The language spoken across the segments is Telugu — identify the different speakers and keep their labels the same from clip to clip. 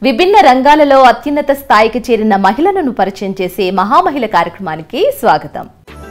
Speaker 1: విభిన్న రంగాలలో అత్యున్నత స్థాయికి చేరిన మహిళలను పరిచయం చేసే మహామహిళ కార్యక్రమానికి స్వాగతం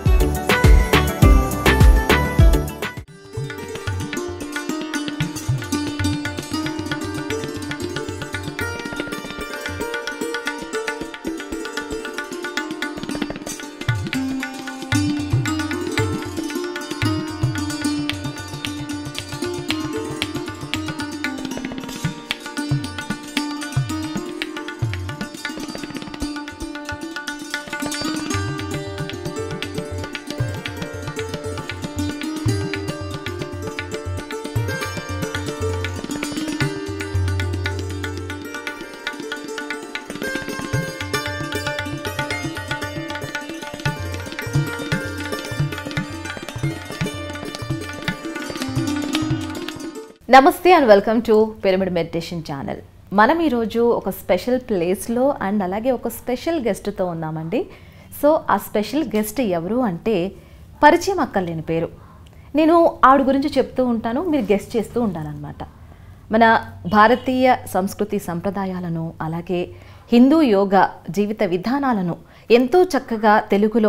Speaker 1: నమస్తే and welcome to pyramid meditation channel మనం ఈరోజు ఒక స్పెషల్ ప్లేస్లో అండ్ అలాగే ఒక స్పెషల్ గెస్ట్తో ఉన్నామండి సో ఆ స్పెషల్ గెస్ట్ ఎవరు అంటే పరిచయం అక్కర్లేని పేరు నేను ఆవిడ గురించి చెప్తూ ఉంటాను మీరు గెస్ట్ చేస్తూ ఉండాలన్నమాట మన భారతీయ సంస్కృతి సంప్రదాయాలను అలాగే హిందూ యోగా జీవిత విధానాలను ఎంతో చక్కగా తెలుగులో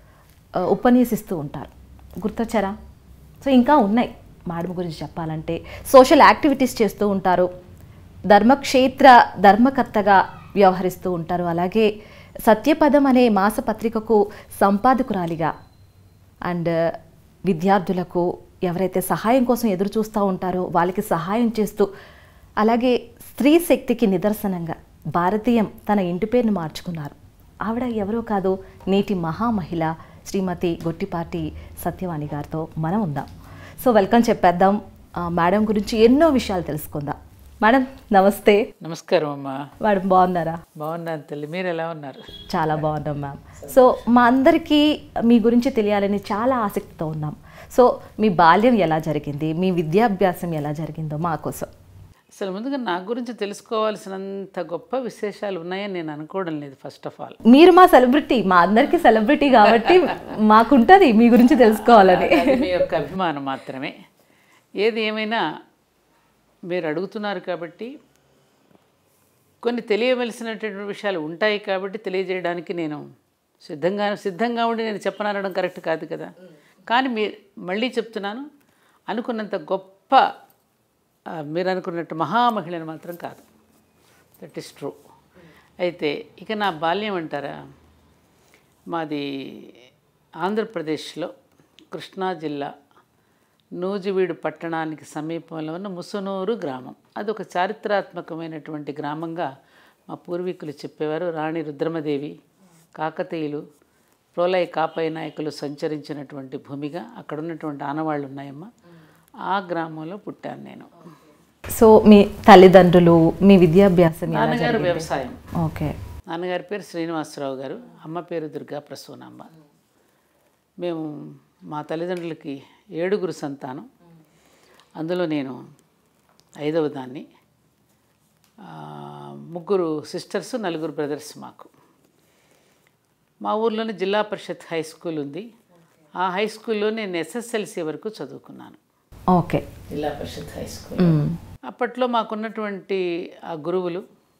Speaker 1: ఆ, ఉపన్యసిస్తూ ఉంటారు గుర్తొచ్చారా సో ఇంకా ఉన్నాయి మేడం గురించి చెప్పాలంటే సోషల్ యాక్టివిటీస్ చేస్తూ ఉంటారు ధర్మక్షేత్ర ధర్మకర్తగా వ్యవహరిస్తూ ఉంటారు అలాగే సత్యపదం అనే మాసపత్రికకు సంపాదకురాలిగా అండ్ విద్యార్థులకు ఎవరైతే సహాయం కోసం ఎదురు చూస్తూ ఉంటారో వాళ్ళకి సహాయం చేస్తూ అలాగే స్త్రీ శక్తికి నిదర్శనంగా భారతీయం తన ఇంటి పేరును మార్చుకున్నారు ఆవిడ ఎవరో కాదు నేటి మహామహిళ శ్రీమతి గొట్టిపాటి సత్యవాణి గారితో మనం ఉందాం సో వెల్కమ్ చెప్పేద్దాం ఆ, మేడం గురించి ఎన్నో విషయాలు తెలుసుకుందాం మేడం నమస్తే
Speaker 2: నమస్కారం అమ్మా
Speaker 1: మేడం బాగున్నారా
Speaker 2: బాగున్నాను తల్లి మీరు ఎలా ఉన్నారు
Speaker 1: చాలా బాగున్నాం మ్యామ్ సో మా అందరికీ మీ గురించి తెలియాలని చాలా ఆసక్తితో ఉన్నాం సో మీ బాల్యం ఎలా జరిగింది మీ విద్యాభ్యాసం ఎలా జరిగిందో మా కోసం
Speaker 2: అసలు ముందుగా నా గురించి తెలుసుకోవాల్సినంత గొప్ప విశేషాలు ఉన్నాయని నేను అనుకోవడం లేదు ఫస్ట్ ఆఫ్ ఆల్
Speaker 1: మీరు మా సెలబ్రిటీ మా అందరికీ సెలబ్రిటీ కాబట్టి మాకుంటుంది మీ గురించి తెలుసుకోవాలని
Speaker 2: అది మీ యొక్క అభిమానం మాత్రమే ఏది ఏమైనా మీరు అడుగుతున్నారు కాబట్టి కొన్ని తెలియవలసినటువంటి విషయాలు ఉంటాయి కాబట్టి తెలియజేయడానికి నేను సిద్ధంగా సిద్ధంగా ఉండి నేను చెప్పనడం కరెక్ట్ కాదు కదా కానీ మీ మళ్ళీ చెప్తున్నాను అనుకున్నంత గొప్ప ఆ, మీరు అనుకున్నట్టు మహామహిళను మాత్రం కాదు దట్ ఈస్ ట్రూ అయితే ఇక నా బాల్యం అంటారా మాది ఆంధ్రప్రదేశ్లో కృష్ణా జిల్లా నూజివీడు పట్టణానికి సమీపంలో ఉన్న ముసునూరు గ్రామం అది ఒక చారిత్రాత్మకమైనటువంటి గ్రామంగా మా పూర్వీకులు చెప్పేవారు రాణి రుద్రమదేవి కాకతీయులు ప్రోలయ కాపై నాయకులు సంచరించినటువంటి భూమిగా అక్కడ ఉన్నటువంటి ఆనవాళ్ళు ఉన్నాయమ్మా ఆ గ్రామంలో పుట్టాను నేను
Speaker 1: సో మీ తల్లిదండ్రులు మీ విద్యాభ్యాసం ఎలా
Speaker 2: నాన్నగారు వ్యవసాయం
Speaker 1: ఓకే
Speaker 2: నాన్నగారి పేరు శ్రీనివాసరావు గారు అమ్మ పేరు దుర్గా ప్రసూనాంబ మేము మా తల్లిదండ్రులకి ఏడుగురు సంతానం అందులో నేను ఐదవ దాన్ని ఆ, ముగ్గురు సిస్టర్స్ నలుగురు బ్రదర్స్ మాకు మా ఊర్లోనే జిల్లా పరిషత్ హై స్కూల్ ఉంది ఆ హై స్కూల్లో నేను ఎస్ఎస్ఎల్సి వరకు చదువుకున్నాను
Speaker 1: ఓకే
Speaker 2: జిల్లా పరిషత్ హై స్కూల్
Speaker 1: మ్మ్.
Speaker 2: అప్పట్లో మాకున్నటువంటి ఆ గురువులు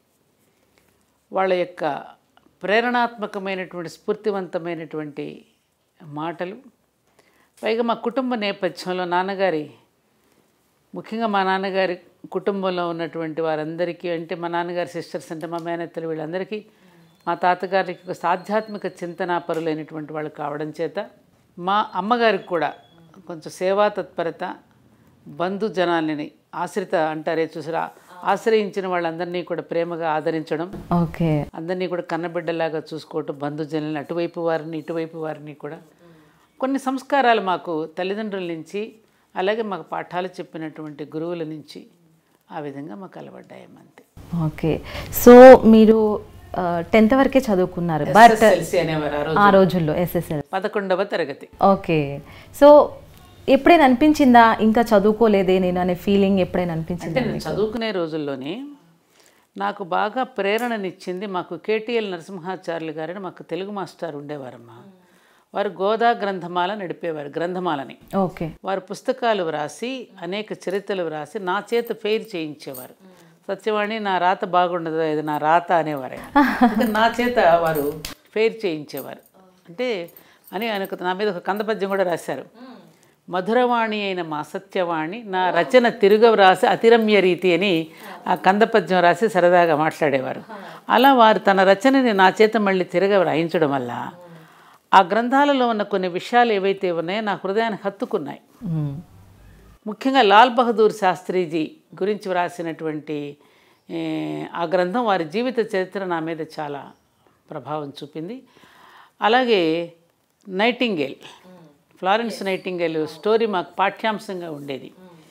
Speaker 2: వాళ్ళ యొక్క ప్రేరణాత్మకమైనటువంటి స్ఫూర్తివంతమైనటువంటి మాటలు పైగా మా కుటుంబ నేపథ్యంలో నాన్నగారి ముఖ్యంగా మా నాన్నగారి కుటుంబంలో ఉన్నటువంటి వారందరికీ అంటే మా నాన్నగారి సిస్టర్స్ అంటే మా మేనత్తలు వీళ్ళందరికీ మా తాతగారికి ఒక ఆధ్యాత్మిక చింతనాపరులైనటువంటి వాళ్ళు కావడం చేత మా అమ్మగారికి కూడా కొంచెం సేవా తత్పరత బంధు జనాలని ఆశ్రిత అంటారే చూసారా ఆశ్రయించిన వాళ్ళందరినీ కూడా ప్రేమగా ఆదరించడం
Speaker 1: ఓకే
Speaker 2: అందరినీ కూడా కన్నబిడ్డలాగా చూసుకోవటం బంధుజనులను అటువైపు వారిని ఇటువైపు వారిని కూడా కొన్ని సంస్కారాలు మాకు తల్లిదండ్రుల నుంచి అలాగే మాకు పాఠాలు చెప్పినటువంటి గురువుల నుంచి ఆ విధంగా మాకు అలవడ్డాయమ్మ అంతే
Speaker 1: ఓకే సో మీరు టెన్త్ వరకే చదువుకున్నారు బట్
Speaker 2: SSLC అనేవారు ఆ రోజు
Speaker 1: ఆ రోజుల్లో ఎస్ఎస్ఎల్
Speaker 2: పదకొండవ తరగతి
Speaker 1: ఓకే సో ఎప్పుడైనా అనిపించిందా ఇంకా చదువుకోలేదే నేను అనే ఫీలింగ్ ఎప్పుడైనా అనిపించిందా
Speaker 2: అంటే నేను చదువుకునే రోజుల్లోనే నాకు బాగా ప్రేరణనిచ్చింది మాకు కేటీఎల్ నరసింహాచార్యులు గారని మాకు తెలుగు మాస్టర్ ఉండేవారమ్మా వారు గోదా గ్రంథమాల నడిపేవారు గ్రంథమాలని
Speaker 1: ఓకే
Speaker 2: వారు పుస్తకాలు వ్రాసి అనేక చరిత్రలు వ్రాసి నా చేత ఫెయిర్ చేయించేవారు సత్యవాణి నా రాత బాగుండదు ఇది నా రాత అనేవారు ఆయన. అందుకని నా చేత వారు ఫెయిర్ చేయించేవారు అంటే అని ఆయనకు నా మీద ఒక కందపద్యం కూడా రాశారు మధురవాణి అయిన మా సత్యవాణి నా రచన తిరుగ రాసి అతిరమ్య రీతి అని ఆ కందపద్యం రాసి సరదాగా మాట్లాడేవారు అలా వారు తన రచనని నా చేత మళ్ళీ తిరగ రాయించడం వల్ల ఆ గ్రంథాలలో ఉన్న కొన్ని విషయాలు ఏవైతే ఉన్నాయో నా హృదయాన్ని హత్తుకున్నాయి
Speaker 1: మ్మ్.
Speaker 2: ముఖ్యంగా లాల్ బహదూర్ శాస్త్రిజీ గురించి వ్రాసినటువంటి ఏ, ఆ గ్రంథం వారి జీవిత చరిత్ర నా మీద చాలా ప్రభావం చూపింది అలాగే నైటింగేల్ ఫ్లారెన్స్ నైటింగేల్ స్టోరీ మాకు పాఠ్యాంశంగా ఉండేది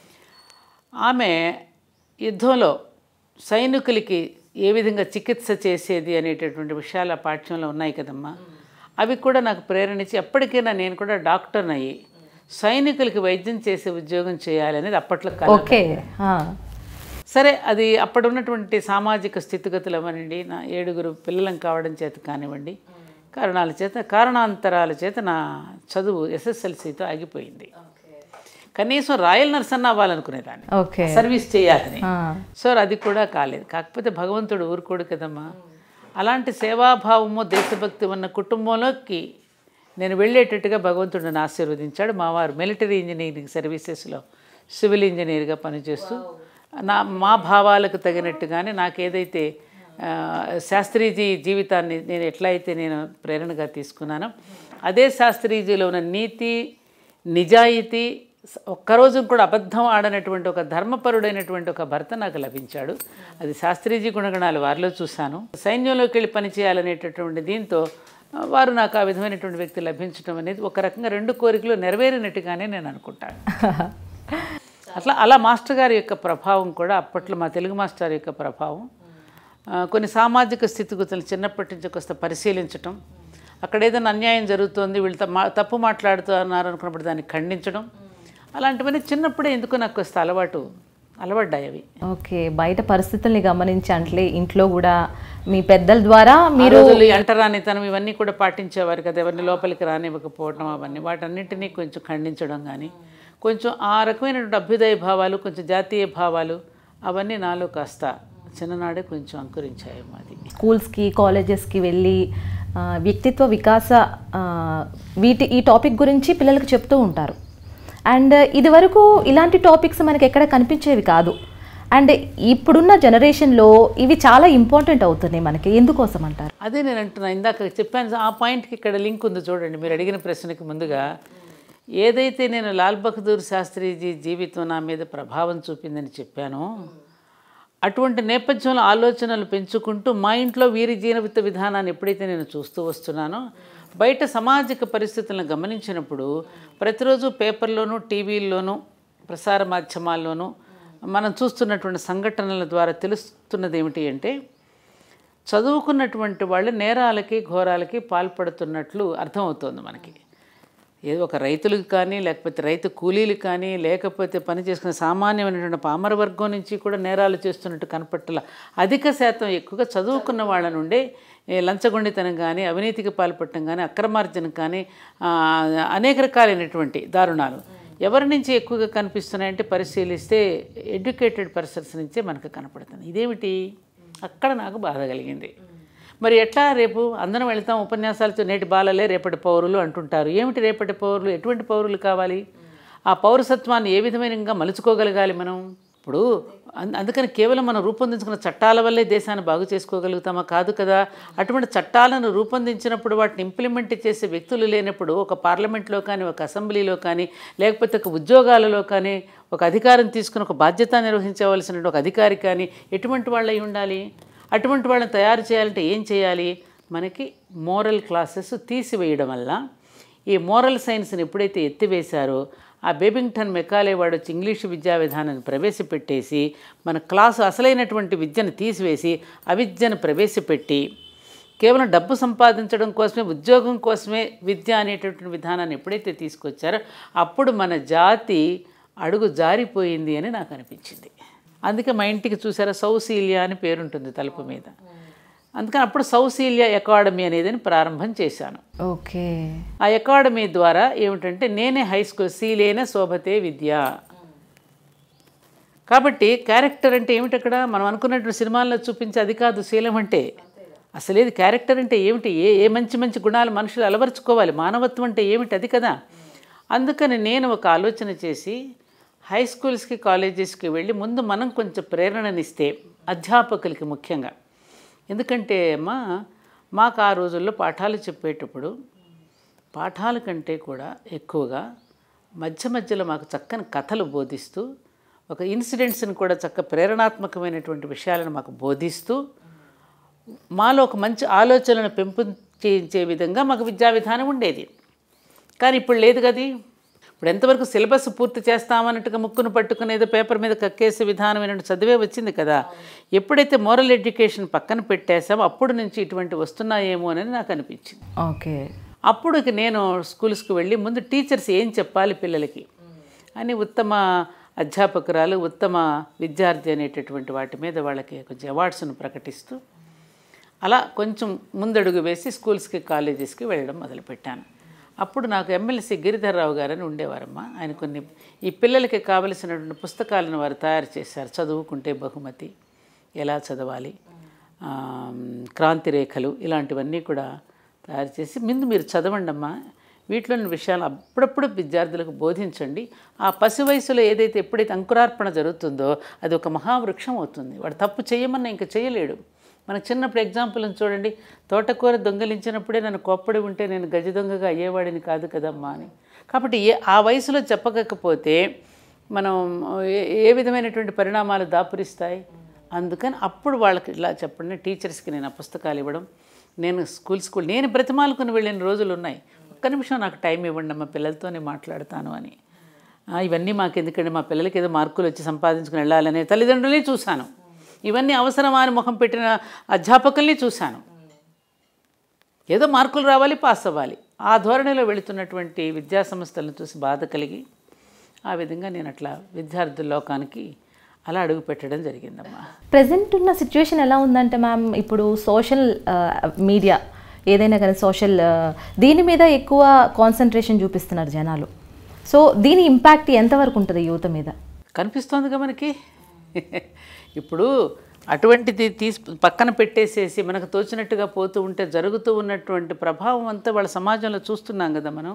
Speaker 2: ఆమె యుద్ధంలో సైనికులకి ఏ విధంగా చికిత్స చేసేది అనేటటువంటి విషయాలు ఆ పాఠ్యంలో ఉన్నాయి కదమ్మా అవి కూడా నాకు ప్రేరణించి ఎప్పటికైనా నేను కూడా డాక్టర్ని అయ్యి సైనికులకి వైద్యం చేసే ఉద్యోగం చేయాలి అనేది అప్పట్లో కల
Speaker 1: ఓకే ఆ.
Speaker 2: సరే అది అప్పుడు ఉన్నటువంటి సామాజిక స్థితిగతులు అవనండి నా ఏడుగురు పిల్లలం కావడం చేత కానివ్వండి కారణాల చేత కారణాంతరాల చేత నా చదువు ఎస్ఎస్ఎల్సితో ఆగిపోయింది కనీసం రాయల్ నర్స్ అన్న అవ్వాలనుకునేదాన్ని
Speaker 1: ఓకే
Speaker 2: సర్వీస్ చేయాలని
Speaker 1: ఆ.
Speaker 2: సో అది కూడా కాలేదు కాకపోతే భగవంతుడు ఊరుకోడు కదమ్మా అలాంటి సేవాభావము దేశభక్తి ఉన్న కుటుంబంలోకి నేను వెళ్ళేటట్టుగా భగవంతుడు నన్ను ఆశీర్వదించాడు మా వారు మిలిటరీ ఇంజనీరింగ్ సర్వీసెస్లో సివిల్ ఇంజనీర్గా పనిచేస్తూ నా మా భావాలకు తగినట్టుగానే నాకేదైతే ఆ, శాస్త్రీజీ జీవితాన్ని నేను ఎట్లయితే నేను ప్రేరణగా తీసుకున్నానో అదే శాస్త్రీజీలో ఉన్న నీతి నిజాయితీ స- ఒక్కరోజు కూడా అబద్ధం ఆడనటువంటి ఒక ధర్మపరుడైనటువంటి ఒక భర్త నాకు లభించాడు అది శాస్త్రీజీ గుణగణాలు వారిలో చూశాను సైన్యంలోకి వెళ్ళి పనిచేయాలనేటటువంటి దీంతో ఆ, వారు నాకు ఆ విధమైనటువంటి వ్యక్తి లభించడం అనేది ఒక రకంగా రెండు కోరికలు నెరవేరినట్టుగానే నేను అనుకుంటాను అట్లా అలా మాస్టర్ గారి యొక్క ప్రభావం కూడా అప్పట్లో మా తెలుగు మాస్టర్ యొక్క ప్రభావం ఆ, కొన్ని సామాజిక స్థితిగతులు చిన్నప్పటి నుంచి కాస్త పరిశీలించటం అక్కడ ఏదైనా అన్యాయం జరుగుతోంది వీళ్ళు త- మా- తప్పు మాట్లాడుతున్నారు అనుకున్నప్పుడు దాన్ని ఖండించడం అలాంటివన్నీ చిన్నప్పుడే ఎందుకో నాకు కాస్త అలవాటు అలవడ్డాయి అవి
Speaker 1: ఓకే బయట పరిస్థితుల్ని గమనించి అంటే ఇంట్లో కూడా మీ పెద్దల ద్వారా
Speaker 2: మీరు రోజులు ఈ అంటరానితనం ఇవన్నీ కూడా పాటించేవారు కదా ఎవరిని లోపలికి రానివ్వకపోవడం అవన్నీ వాటన్నిటినీ కొంచెం ఖండించడం కానీ కొంచెం ఆ రకమైనటువంటి అభ్యుదయ భావాలు కొంచెం జాతీయ భావాలు అవన్నీ నాలో కాస్త చిన్ననాడే కొంచెం అంకురించాయి మాది
Speaker 1: స్కూల్స్కి కాలేజెస్కి వెళ్ళి ఆ, వ్యక్తిత్వ వికాస ఆ, వీటి ఈ టాపిక్ గురించి పిల్లలకు చెప్తూ ఉంటారు అండ్ ఇది వరకు ఇలాంటి టాపిక్స్ మనకి ఎక్కడ కనిపించేవి కాదు అండ్ ఇప్పుడున్న జనరేషన్లో ఇవి చాలా ఇంపార్టెంట్ అవుతున్నాయి మనకి ఎందుకోసం అంటారు
Speaker 2: అదే నేను అంటున్నా ఇందాక చెప్పాను ఆ పాయింట్కి ఇక్కడ లింక్ ఉంది చూడండి మీరు అడిగిన ప్రశ్నకి ముందుగా ఏదైతే నేను లాల్ బహదూర్ శాస్త్రిజీ జీవితం నా మీద ప్రభావం చూపిందని చెప్పానో అటువంటి నేపథ్యంలో ఆలోచనలు పెంచుకుంటూ మా ఇంట్లో వీరి జీవిత విధానాన్ని ఎప్పుడైతే నేను చూస్తూ వస్తున్నానో బయట సామాజిక పరిస్థితులను గమనించినప్పుడు ప్రతిరోజు పేపర్లోనూ టీవీల్లోనూ ప్రసార మాధ్యమాల్లోనూ మనం చూస్తున్నటువంటి సంఘటనల ద్వారా తెలుస్తున్నది ఏమిటి అంటే చదువుకున్నటువంటి వాళ్ళు నేరాలకి ఘోరాలకి పాల్పడుతున్నట్లు అర్థమవుతోంది మనకి ఏదో ఒక రైతులకు కానీ లేకపోతే రైతు కూలీలకు కానీ లేకపోతే పని చేసుకునే సామాన్యమైనటువంటి పామర వర్గం నుంచి కూడా నేరాలు చేస్తున్నట్టు కనపట్టల అధిక శాతం ఎక్కువగా చదువుకున్న వాళ్ళ నుండే ఏ లంచగొండితనం కానీ అవినీతికి పాల్పడటం కానీ అక్రమార్జన కానీ ఆ, అనేక రకాలైనటువంటి దారుణాలు ఎవరి నుంచి ఎక్కువగా కనిపిస్తున్నాయంటే పరిశీలిస్తే ఎడ్యుకేటెడ్ పర్సన్స్ నుంచే మనకు కనపడుతుంది ఇదేమిటి అక్కడ నాకు బాధ కలిగింది మరి ఎట్లా రేపు అందరం వెళ్తాం ఉపన్యాసాలతో నేటి బాలలే రేపటి పౌరులు అంటుంటారు ఏమిటి రేపటి పౌరులు ఎటువంటి పౌరులు కావాలి ఆ పౌరసత్వాన్ని ఏ విధమైనగా మలుచుకోగలగాలి మనం ఇప్పుడు అం- అందుకని కేవలం మనం రూపొందించుకున్న చట్టాల వల్లే దేశాన్ని బాగు చేసుకోగలుగుతామా కాదు కదా అటువంటి చట్టాలను రూపొందించినప్పుడు వాటిని ఇంప్లిమెంట్ చేసే వ్యక్తులు లేనప్పుడు ఒక పార్లమెంట్లో కానీ ఒక అసెంబ్లీలో కానీ లేకపోతే ఒక ఉద్యోగాలలో కానీ ఒక అధికారం తీసుకుని ఒక బాధ్యత నిర్వహించవలసిన ఒక అధికారి కానీ ఎటువంటి వాళ్ళు అయి ఉండాలి అటువంటి వాళ్ళని తయారు చేయాలంటే ఏం చేయాలి మనకి మోరల్ క్లాసెస్ తీసివేయడం వల్ల ఈ మోరల్ సైన్స్ని ఎప్పుడైతే ఎత్తివేశారో ఆ బేబింగ్టన్ మెకాలే వాడు వచ్చి ఇంగ్లీషు విద్యా విధానాన్ని ప్రవేశపెట్టేసి మన క్లాసు అసలైనటువంటి విద్యను తీసివేసి అవిద్యను ప్రవేశపెట్టి కేవలం డబ్బు సంపాదించడం కోసమే ఉద్యోగం కోసమే విద్య అనేటటువంటి విధానాన్ని ఎప్పుడైతే తీసుకొచ్చారో అప్పుడు మన జాతి అడుగు జారిపోయింది అని నాకు అనిపించింది అందుకే మా ఇంటికి చూసారా సౌశీల్య అని పేరుంటుంది తలుపు మీద అందుకని అప్పుడు సౌశీల్య అకాడమీ అనేది ప్రారంభం చేశాను
Speaker 1: ఓకే
Speaker 2: ఆ అకాడమీ ద్వారా ఏమిటంటే నేనే హై స్కూల్ సీలేన శోభతే విద్య కాబట్టి క్యారెక్టర్ అంటే ఏమిటి అక్కడ మనం అనుకున్నటువంటి సినిమాల్లో చూపించే అది కాదు శీలం అంటే అసలేది క్యారెక్టర్ అంటే ఏమిటి ఏ ఏ మంచి మంచి గుణాలు మనుషులు అలవరుచుకోవాలి మానవత్వం అంటే ఏమిటి అది కదా అందుకని నేను ఒక ఆలోచన చేసి హై స్కూల్స్కి కాలేజెస్కి వెళ్ళి ముందు మనం కొంచెం ప్రేరణనిస్తే అధ్యాపకులకి ముఖ్యంగా ఎందుకంటే అమ్మా మాకు ఆ రోజుల్లో పాఠాలు చెప్పేటప్పుడు పాఠాల కంటే కూడా ఎక్కువగా మధ్య మధ్యలో మాకు చక్కని కథలు బోధిస్తూ ఒక ఇన్సిడెంట్స్ని కూడా చక్క ప్రేరణాత్మకమైనటువంటి విషయాలను మాకు బోధిస్తూ మాలో ఒక మంచి ఆలోచనను పెంపొందించే విధంగా మాకు విద్యా విధానం ఉండేది కానీ ఇప్పుడు లేదు కది ఇప్పుడు ఎంతవరకు సిలబస్ పూర్తి చేస్తామన్నట్టుగా ముక్కును పట్టుకుని ఏదో పేపర్ మీద కక్కేసే విధానమైన చదివే వచ్చింది కదా ఎప్పుడైతే మోరల్ ఎడ్యుకేషన్ పక్కన పెట్టేసామో అప్పుడు నుంచి ఇటువంటి వస్తున్నాయేమో అని నాకు అనిపించింది
Speaker 1: ఓకే
Speaker 2: అప్పుడు ఇక నేను స్కూల్స్కి వెళ్ళి ముందు టీచర్స్ ఏం చెప్పాలి పిల్లలకి అని ఉత్తమ అధ్యాపకురాలు ఉత్తమ విద్యార్థి అనేటటువంటి వాటి మీద వాళ్ళకి కొంచెం అవార్డ్స్ను ప్రకటిస్తూ అలా కొంచెం ముందడుగు వేసి స్కూల్స్కి కాలేజెస్కి వెళ్ళడం మొదలుపెట్టాను అప్పుడు నాకు ఎమ్మెల్సీ గిరిధర్రావు గారని ఉండేవారమ్మా ఆయన కొన్ని ఈ పిల్లలకి కావలసినటువంటి పుస్తకాలను వారు తయారు చేశారు చదువుకుంటే బహుమతి ఎలా చదవాలి ఆ, క్రాంతి రేఖలు ఇలాంటివన్నీ కూడా తయారు చేసి ముందు మీరు చదవండి అమ్మా వీటిలోని విషయాలు అప్పుడప్పుడు విద్యార్థులకు బోధించండి ఆ పసి వయసులో ఏదైతే ఎప్పుడైతే అంకురార్పణ జరుగుతుందో అది ఒక మహావృక్షం అవుతుంది వాడు తప్పు చేయమన్నా ఇంకా చేయలేడు మనకు చిన్నప్పుడు ఎగ్జాంపుల్ చూడండి తోటకూర దొంగలించినప్పుడే నన్ను కోప్పడి ఉంటే నేను గజ దొంగగా అయ్యేవాడిని కాదు కదమ్మా అని కాబట్టి ఏ ఆ వయసులో చెప్పకపోతే మనం ఏ ఏ విధమైనటువంటి పరిణామాలు దాపురిస్తాయి అందుకని అప్పుడు వాళ్ళకి ఇలా చెప్పండి టీచర్స్కి నేను ఆ పుస్తకాలు ఇవ్వడం నేను స్కూల్ స్కూల్ నేను బ్రతిమాలుకుని వెళ్ళిన రోజులు ఉన్నాయి ఒక్క నిమిషం నాకు టైం ఇవ్వండి మా పిల్లలతోనే మాట్లాడతాను అని ఆ, ఇవన్నీ మాకు ఎందుకంటే మా పిల్లలకి ఏదో మార్కులు వచ్చి సంపాదించుకుని వెళ్ళాలనే తల్లిదండ్రులని చూశాను ఇవన్నీ అవసరమా అని ముఖం పెట్టిన అధ్యాపకుల్ని చూశాను ఏదో మార్కులు రావాలి పాస్ అవ్వాలి ఆ ధోరణిలో వెళుతున్నటువంటి విద్యా సంస్థలను చూసి బాధ కలిగి ఆ విధంగా నేను అట్లా విద్యార్థుల లోకానికి అలా అడుగు పెట్టడం జరిగిందమ్మా
Speaker 1: ప్రజెంట్ ఉన్న సిచ్యువేషన్ ఎలా ఉందంటే మ్యామ్ ఇప్పుడు సోషల్ మీడియా ఏదైనా కానీ సోషల్ దీని మీద ఎక్కువ కాన్సన్ట్రేషన్ చూపిస్తున్నారు జనాలు సో దీని ఇంపాక్ట్ ఎంతవరకు ఉంటుంది యువత మీద
Speaker 2: కనిపిస్తోందిగా మనకి ఇప్పుడు అటువంటిది తీసి పక్కన పెట్టేసేసి మనకు తోచినట్టుగా పోతూ ఉంటే జరుగుతూ ఉన్నటువంటి ప్రభావం అంతా వాళ్ళ సమాజంలో చూస్తున్నాం కదా మనం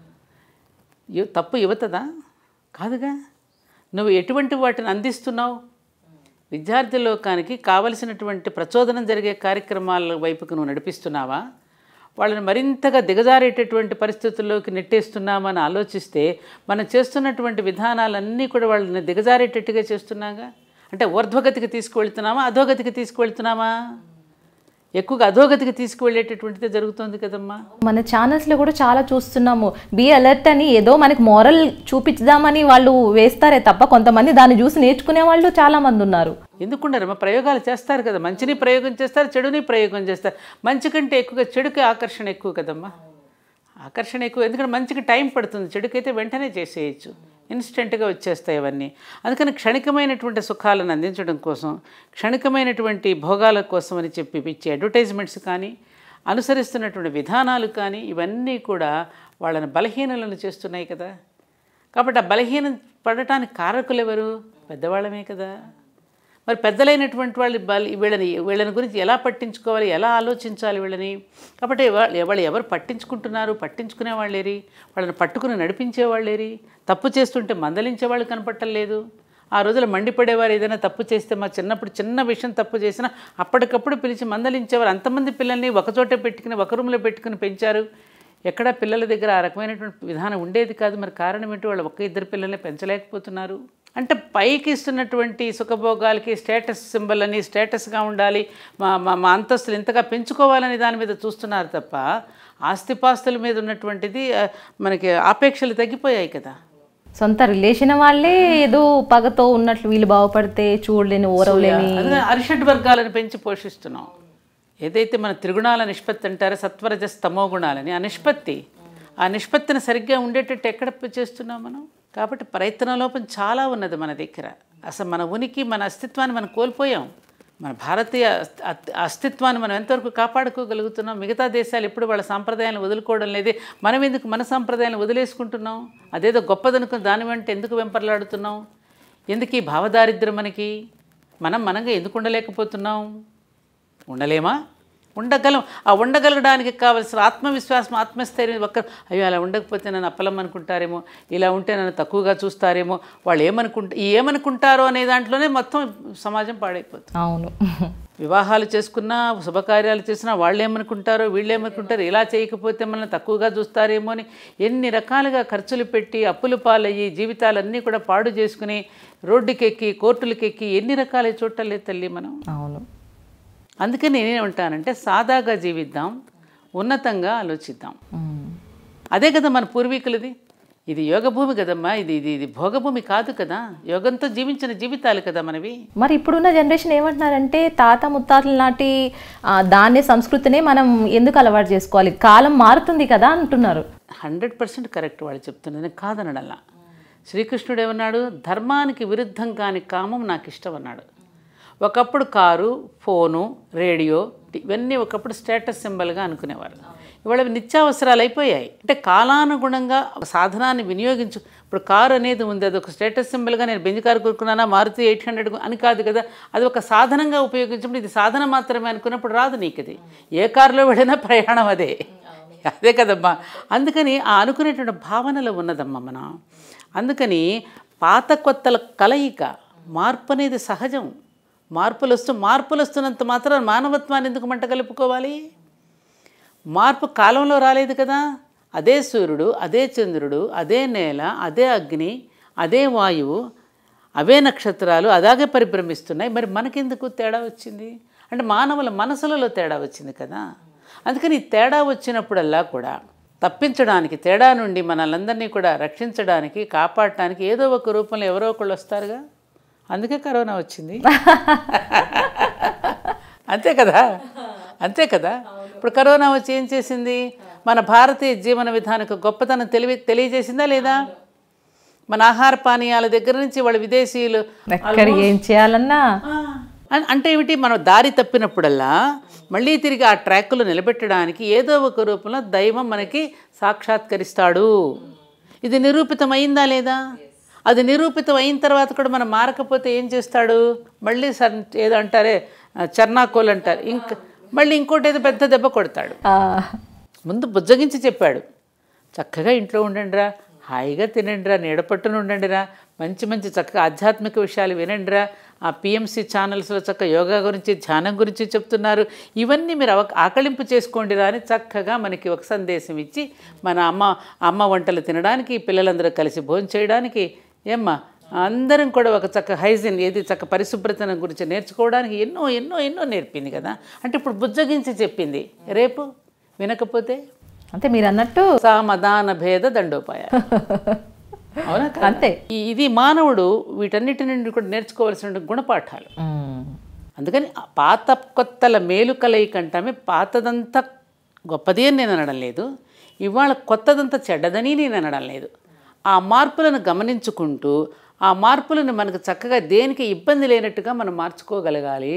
Speaker 2: యు- తప్పు యువతదా కాదుగా నువ్వు ఎటువంటి వాటిని అందిస్తున్నావు విద్యార్థి లోకానికి కావలసినటువంటి ప్రచోదనం జరిగే కార్యక్రమాల వైపుకు నువ్వు నడిపిస్తున్నావా వాళ్ళని మరింతగా దిగజారేటటువంటి పరిస్థితుల్లోకి నెట్టేస్తున్నామని ఆలోచిస్తే మనం చేస్తున్నటువంటి విధానాలన్నీ కూడా వాళ్ళని దిగజారేటట్టుగా చేస్తున్నాగా అంటే ఊర్ధ్వగతికి తీసుకువెళ్తున్నామా అధోగతికి తీసుకువెళ్తున్నామా ఎక్కువగా అధోగతికి తీసుకువెళ్ళేటటువంటిదే జరుగుతుంది కదమ్మా
Speaker 1: మన ఛానల్స్లో కూడా చాలా చూస్తున్నాము బీ అలర్ట్ అని ఏదో మనకి మోరల్ చూపించుదామని వాళ్ళు వేస్తారే తప్ప కొంతమంది దాన్ని చూసి నేర్చుకునే వాళ్ళు చాలా మంది ఉన్నారు
Speaker 2: ఎందుకున్నారమ్మా ప్రయోగాలు చేస్తారు కదా మంచిని ప్రయోగం చేస్తారు చెడుని ప్రయోగం చేస్తారు మంచి కంటే ఎక్కువగా చెడుకి ఆకర్షణ ఎక్కువ కదమ్మా ఆకర్షణ ఎక్కువ ఎందుకంటే మంచికి టైం పడుతుంది చెడుకైతే వెంటనే చేసేయచ్చు ఇన్స్టెంట్గా వచ్చేస్తాయి అవన్నీ అందుకని క్షణికమైనటువంటి సుఖాలను అందించడం కోసం క్షణికమైనటువంటి భోగాల కోసం అని చెప్పి ఇచ్చే అడ్వర్టైజ్మెంట్స్ కానీ అనుసరిస్తున్నటువంటి విధానాలు కానీ ఇవన్నీ కూడా వాళ్ళని బలహీనలను చేస్తున్నాయి కదా కాబట్టి ఆ బలహీనం పడటానికి కారకులు ఎవరు పెద్దవాళ్ళమే కదా మరి పెద్దలైనటువంటి వాళ్ళు బల వీళ్ళని వీళ్ళని గురించి ఎలా పట్టించుకోవాలి ఎలా ఆలోచించాలి వీళ్ళని కాబట్టి వాళ్ళు వాళ్ళు ఎవరు పట్టించుకుంటున్నారు పట్టించుకునే వాళ్ళేరి వాళ్ళని పట్టుకుని నడిపించే వాళ్ళేరి తప్పు చేస్తుంటే మందలించే వాళ్ళు కనపట్టలేదు ఆ రోజులు మండిపడేవారు ఏదైనా తప్పు చేస్తే మా చిన్నప్పుడు చిన్న విషయం తప్పు చేసినా అప్పటికప్పుడు పిలిచి మందలించేవారు అంతమంది పిల్లల్ని ఒకచోట పెట్టుకుని ఒక రూమ్లో పెట్టుకుని పెంచారు ఎక్కడ పిల్లల దగ్గర ఆ రకమైనటువంటి విధానం ఉండేది కాదు మరి కారణం ఏంటి వాళ్ళు ఒక్క ఇద్దరు పిల్లల్ని పెంచలేకపోతున్నారు అంటే పైకి ఇస్తున్నటువంటి సుఖభోగాలకి స్టేటస్ సింబల్ అని స్టేటస్గా ఉండాలి మా మా మా అంతస్తులు ఇంతగా పెంచుకోవాలని దాని మీద చూస్తున్నారు తప్ప ఆస్తిపాస్తుల మీద ఉన్నటువంటిది ఆ, మనకి ఆపేక్షలు తగ్గిపోయాయి కదా
Speaker 1: సొంత రిలేషన్ వాళ్ళే ఏదో పగతో ఉన్నట్లు వీళ్ళు బాగుపడితే చూడలేని ఓరవలేని
Speaker 2: అందుకని అరిషడ్ వర్గాలను పెంచి పోషిస్తున్నాం ఏదైతే మన త్రిగుణాల నిష్పత్తి అంటారో సత్వరజస్ తమో గుణాలని ఆ నిష్పత్తి ఆ నిష్పత్తిని సరిగ్గా ఉండేటట్టు ఎక్కడ చేస్తున్నాం మనం కాబట్టి ప్రయత్న లోపం చాలా ఉన్నది మన దగ్గర అసలు మన ఉనికి మన అస్తిత్వాన్ని మనం కోల్పోయాం మన భారతీయ అస్తి- అస్తి- అస్తిత్వాన్ని మనం ఎంతవరకు కాపాడుకోగలుగుతున్నాం మిగతా దేశాలు ఎప్పుడు వాళ్ళ సాంప్రదాయాలను వదులుకోవడం లేదే మనం ఎందుకు మన సాంప్రదాయాలను వదిలేసుకుంటున్నాం అదేదో గొప్పదనుకుని దాని వెంట ఎందుకు వెంపర్లాడుతున్నాం ఎందుకు ఈ భావదారిద్ర్యం మనకి మనం మనంగా ఎందుకు ఉండలేకపోతున్నాం ఉండలేమా ఉండగలం ఆ ఉండగలగడానికి కావలసిన ఆత్మవిశ్వాసం ఆత్మస్థైర్యం ఒక్క అయ్యో అలా ఉండకపోతే నన్ను అప్పలం అనుకుంటారేమో ఇలా ఉంటే నన్ను తక్కువగా చూస్తారేమో వాళ్ళు ఏమనుకుంటా ఈ ఏమనుకుంటారో అనే దాంట్లోనే మొత్తం సమాజం పాడైపోతుంది
Speaker 1: అవును
Speaker 2: వివాహాలు చేసుకున్నా శుభకార్యాలు చేసినా వాళ్ళు ఏమనుకుంటారో వీళ్ళు ఏమనుకుంటారో ఇలా చేయకపోతే మనల్ని తక్కువగా చూస్తారేమో అని ఎన్ని రకాలుగా ఖర్చులు పెట్టి అప్పులు పాలయ్యి జీవితాలన్నీ కూడా పాడు చేసుకుని రోడ్డుకెక్కి కోర్టులకెక్కి ఎన్ని రకాల చూడలే తల్లి మనం
Speaker 1: అవును
Speaker 2: అందుకని నేనేమంటానంటే సాదాగా జీవిద్దాం ఉన్నతంగా ఆలోచిద్దాం
Speaker 1: మ్మ్.
Speaker 2: అదే కదా మన పూర్వీకులది ఇది యోగభూమి కదమ్మా ఇది ఇది ఇది భోగభూమి కాదు కదా యోగంతో జీవించిన జీవితాలు కదా మనవి
Speaker 1: మరి ఇప్పుడున్న జనరేషన్ ఏమంటున్నారంటే తాత ముత్తాతల నాటి ఆ, ధాన్య సంస్కృతినే మనం ఎందుకు అలవాటు చేసుకోవాలి కాలం మారుతుంది కదా అంటున్నారు
Speaker 2: హండ్రెడ్ పర్సెంట్ కరెక్ట్ వాళ్ళు చెప్తున్నది నేను కాదనడల్లా శ్రీకృష్ణుడు ఏమన్నాడు ధర్మానికి విరుద్ధం కాని కామం నాకు ఇష్టం అన్నాడు ఒకప్పుడు కారు ఫోను రేడియో ఇవన్నీ ఒకప్పుడు స్టేటస్ సింబల్గా అనుకునేవారు ఇవాళ అవి నిత్యావసరాలు అయిపోయాయి అంటే కాలానుగుణంగా ఒక సాధనాన్ని వినియోగించు ఇప్పుడు కారు అనేది ఉంది అది ఒక స్టేటస్ సింబల్గా నేను బెంజ్ కారు కొనుక్కున్నానా మారుతి ఎయిట్ హండ్రెడ్ అని కాదు కదా అది ఒక సాధనంగా ఉపయోగించినప్పుడు ఇది సాధన మాత్రమే అనుకున్నప్పుడు రాదు నీకు ఇది ఏ కారులో వెళ్ళినా ప్రయాణం అదే అదే కదమ్మా అందుకని ఆ అనుకునేటువంటి భావనలో ఉన్నదమ్మా మనం అందుకని పాత కొత్తల కలయిక మార్పు అనేది సహజం మార్పులు వస్తూ మార్పులు వస్తున్నంత మాత్రం మానవత్వాన్ని ఎందుకు మంట కలుపుకోవాలి మార్పు కాలంలో రాలేదు కదా అదే సూర్యుడు అదే చంద్రుడు అదే నేల అదే అగ్ని అదే వాయువు అవే నక్షత్రాలు అలాగే పరిభ్రమిస్తున్నాయి మరి మనకెందుకు తేడా వచ్చింది అంటే మానవుల మనసులలో తేడా వచ్చింది కదా అందుకని ఈ తేడా వచ్చినప్పుడల్లా కూడా తప్పించడానికి తేడా నుండి మనల్ందరినీ కూడా రక్షించడానికి కాపాడటానికి ఏదో ఒక రూపంలో ఎవరో ఒకళ్ళు వస్తారుగా అందుకే కరోనా వచ్చింది అంతే కదా అంతే కదా ఇప్పుడు కరోనా వచ్చి ఏం చేసింది మన భారతీయ జీవన విధానికి గొప్పతనం తెలివి తెలియజేసిందా లేదా మన ఆహార పానీయాల దగ్గర నుంచి వాళ్ళ విదేశీయులు
Speaker 1: ఎక్కడ ఏం చేయాలన్నా
Speaker 2: అన్- అంటే ఏమిటి మనం దారి తప్పినప్పుడల్లా మళ్ళీ తిరిగి ఆ ట్రాక్లో నిలబెట్టడానికి ఏదో ఒక రూపంలో దైవం మనకి సాక్షాత్కరిస్తాడు ఇది నిరూపితమైందా లేదా అది నిరూపితం అయిన తర్వాత కూడా మనం మారకపోతే ఏం చేస్తాడు మళ్ళీ సర్ ఏదో అంటారే ఆ, చర్నాకోల్ అంటారు ఇంక మళ్ళీ ఇంకోటి ఏదో పెద్ద దెబ్బ కొడతాడు
Speaker 1: ఆ,
Speaker 2: ముందు బుజ్జగించి చెప్పాడు చక్కగా ఇంట్లో ఉండండిరా హాయిగా తినండిరా నీడపట్టున ఉండండిరా మంచి మంచి చక్కగా ఆధ్యాత్మిక విషయాలు వినండిరా ఆ పిఎంసి ఛానల్స్లో చక్క యోగా గురించి ధ్యానం గురించి చెప్తున్నారు ఇవన్నీ మీరు అవ ఆకలింపు చేసుకోండిరా అని చక్కగా మనకి ఒక సందేశం ఇచ్చి మన అమ్మ అమ్మ వంటలు తినడానికి పిల్లలందరూ కలిసి భోజనం చేయడానికి ఏమ్మా అందరం కూడా ఒక చక్క హైజీన్ ఏది చక్క పరిశుభ్రతను గురించి నేర్చుకోవడానికి ఎన్నో ఎన్నో ఎన్నో నేర్పింది కదా అంటే ఇప్పుడు బుజ్జగించి చెప్పింది రేపు వినకపోతే
Speaker 1: అంటే మీరు అన్నట్టు
Speaker 2: సామధాన భేద దండోపాయ అవునా కాదా?
Speaker 1: అంతే.
Speaker 2: ఈ- ఇది మానవుడు వీటన్నిటి నుండి కూడా నేర్చుకోవాల్సిన గుణపాఠాలు
Speaker 1: మ్మ్.
Speaker 2: అందుకని ఆ పాత కొత్తల మేలు కలయిక అంటామే పాతదంతా గొప్పది అని నేను అనడం లేదు ఇవాళ కొత్తదంతా చెడ్డదని నేను అనడం లేదు ఆ మార్పులను గమనించుకుంటూ ఆ మార్పులను మనకు చక్కగా దేనికి ఇబ్బంది లేనట్టుగా మనం మార్చుకోగలగాలి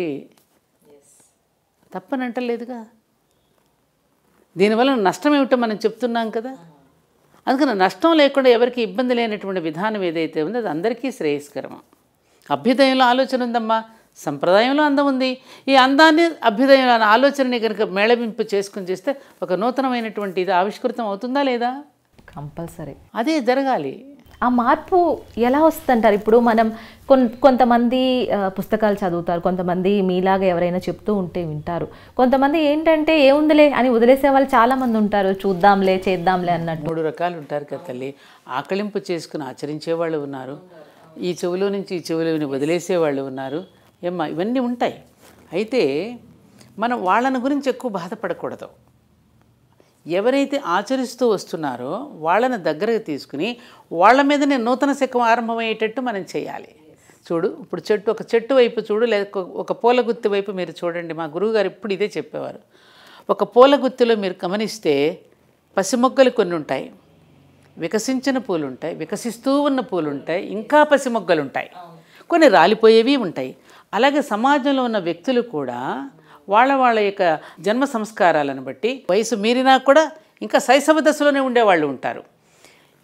Speaker 2: తప్పనంటలేదుగా దీనివల్ల నష్టం ఏమిటో మనం చెప్తున్నాం కదా అందుకని నష్టం లేకుండా ఎవరికి ఇబ్బంది లేనటువంటి విధానం ఏదైతే ఉందో అది అందరికీ శ్రేయస్కరం అభ్యుదయంలో ఆలోచన ఉందమ్మా సంప్రదాయంలో అందం ఉంది ఈ అందాన్ని అభ్యుదయం అనే ఆలోచనని కనుక మేళవింపు చేసుకుని చేస్తే ఒక నూతనమైనటువంటి ఇది ఆవిష్కృతం అవుతుందా లేదా
Speaker 1: కంపల్సరీ
Speaker 2: అదే జరగాలి
Speaker 1: ఆ మార్పు ఎలా వస్తుందంటారు ఇప్పుడు మనం కొన్ కొంతమంది ఆ, పుస్తకాలు చదువుతారు కొంతమంది మీలాగా ఎవరైనా చెప్తూ ఉంటే వింటారు కొంతమంది ఏంటంటే ఏముందిలే అని వదిలేసే వాళ్ళు చాలా మంది ఉంటారు చూద్దాంలే చేద్దాంలే అన్నట్టు
Speaker 2: మూడు రకాలు ఉంటారు కదా తల్లి ఆకలింపు చేసుకుని ఆచరించే వాళ్ళు ఉన్నారు ఈ చెవిలో నుంచి ఈ చెవిలోని వదిలేసే వాళ్ళు ఉన్నారు ఏమ్మా ఇవన్నీ ఉంటాయి అయితే మనం వాళ్ళని గురించి ఎక్కువ బాధపడకూడదు ఎవరైతే ఆచరిస్తూ వస్తున్నారో వాళ్ళని దగ్గరకు తీసుకుని వాళ్ళ మీదనే నూతన శకం ఆరంభమయ్యేటట్టు మనం చేయాలి చూడు ఇప్పుడు చెట్టు ఒక చెట్టు వైపు చూడు లేక ఒక పూల గుత్తి వైపు మీరు చూడండి మా గురువుగారు ఎప్పుడు ఇదే చెప్పేవారు ఒక పూల గుత్తిలో మీరు గమనిస్తే పసిమొగ్గలు కొన్ని ఉంటాయి వికసించిన పూలు ఉంటాయి వికసిస్తూ ఉన్న పూలు ఉంటాయి ఇంకా పసి మొగ్గలు ఉంటాయి కొన్ని రాలిపోయేవి ఉంటాయి అలాగే సమాజంలో ఉన్న వ్యక్తులు కూడా వాళ్ళ వాళ్ళ యొక్క జన్మ సంస్కారాలను బట్టి వయసు మీరినా కూడా ఇంకా శైశవ దశలోనే ఉండేవాళ్ళు ఉంటారు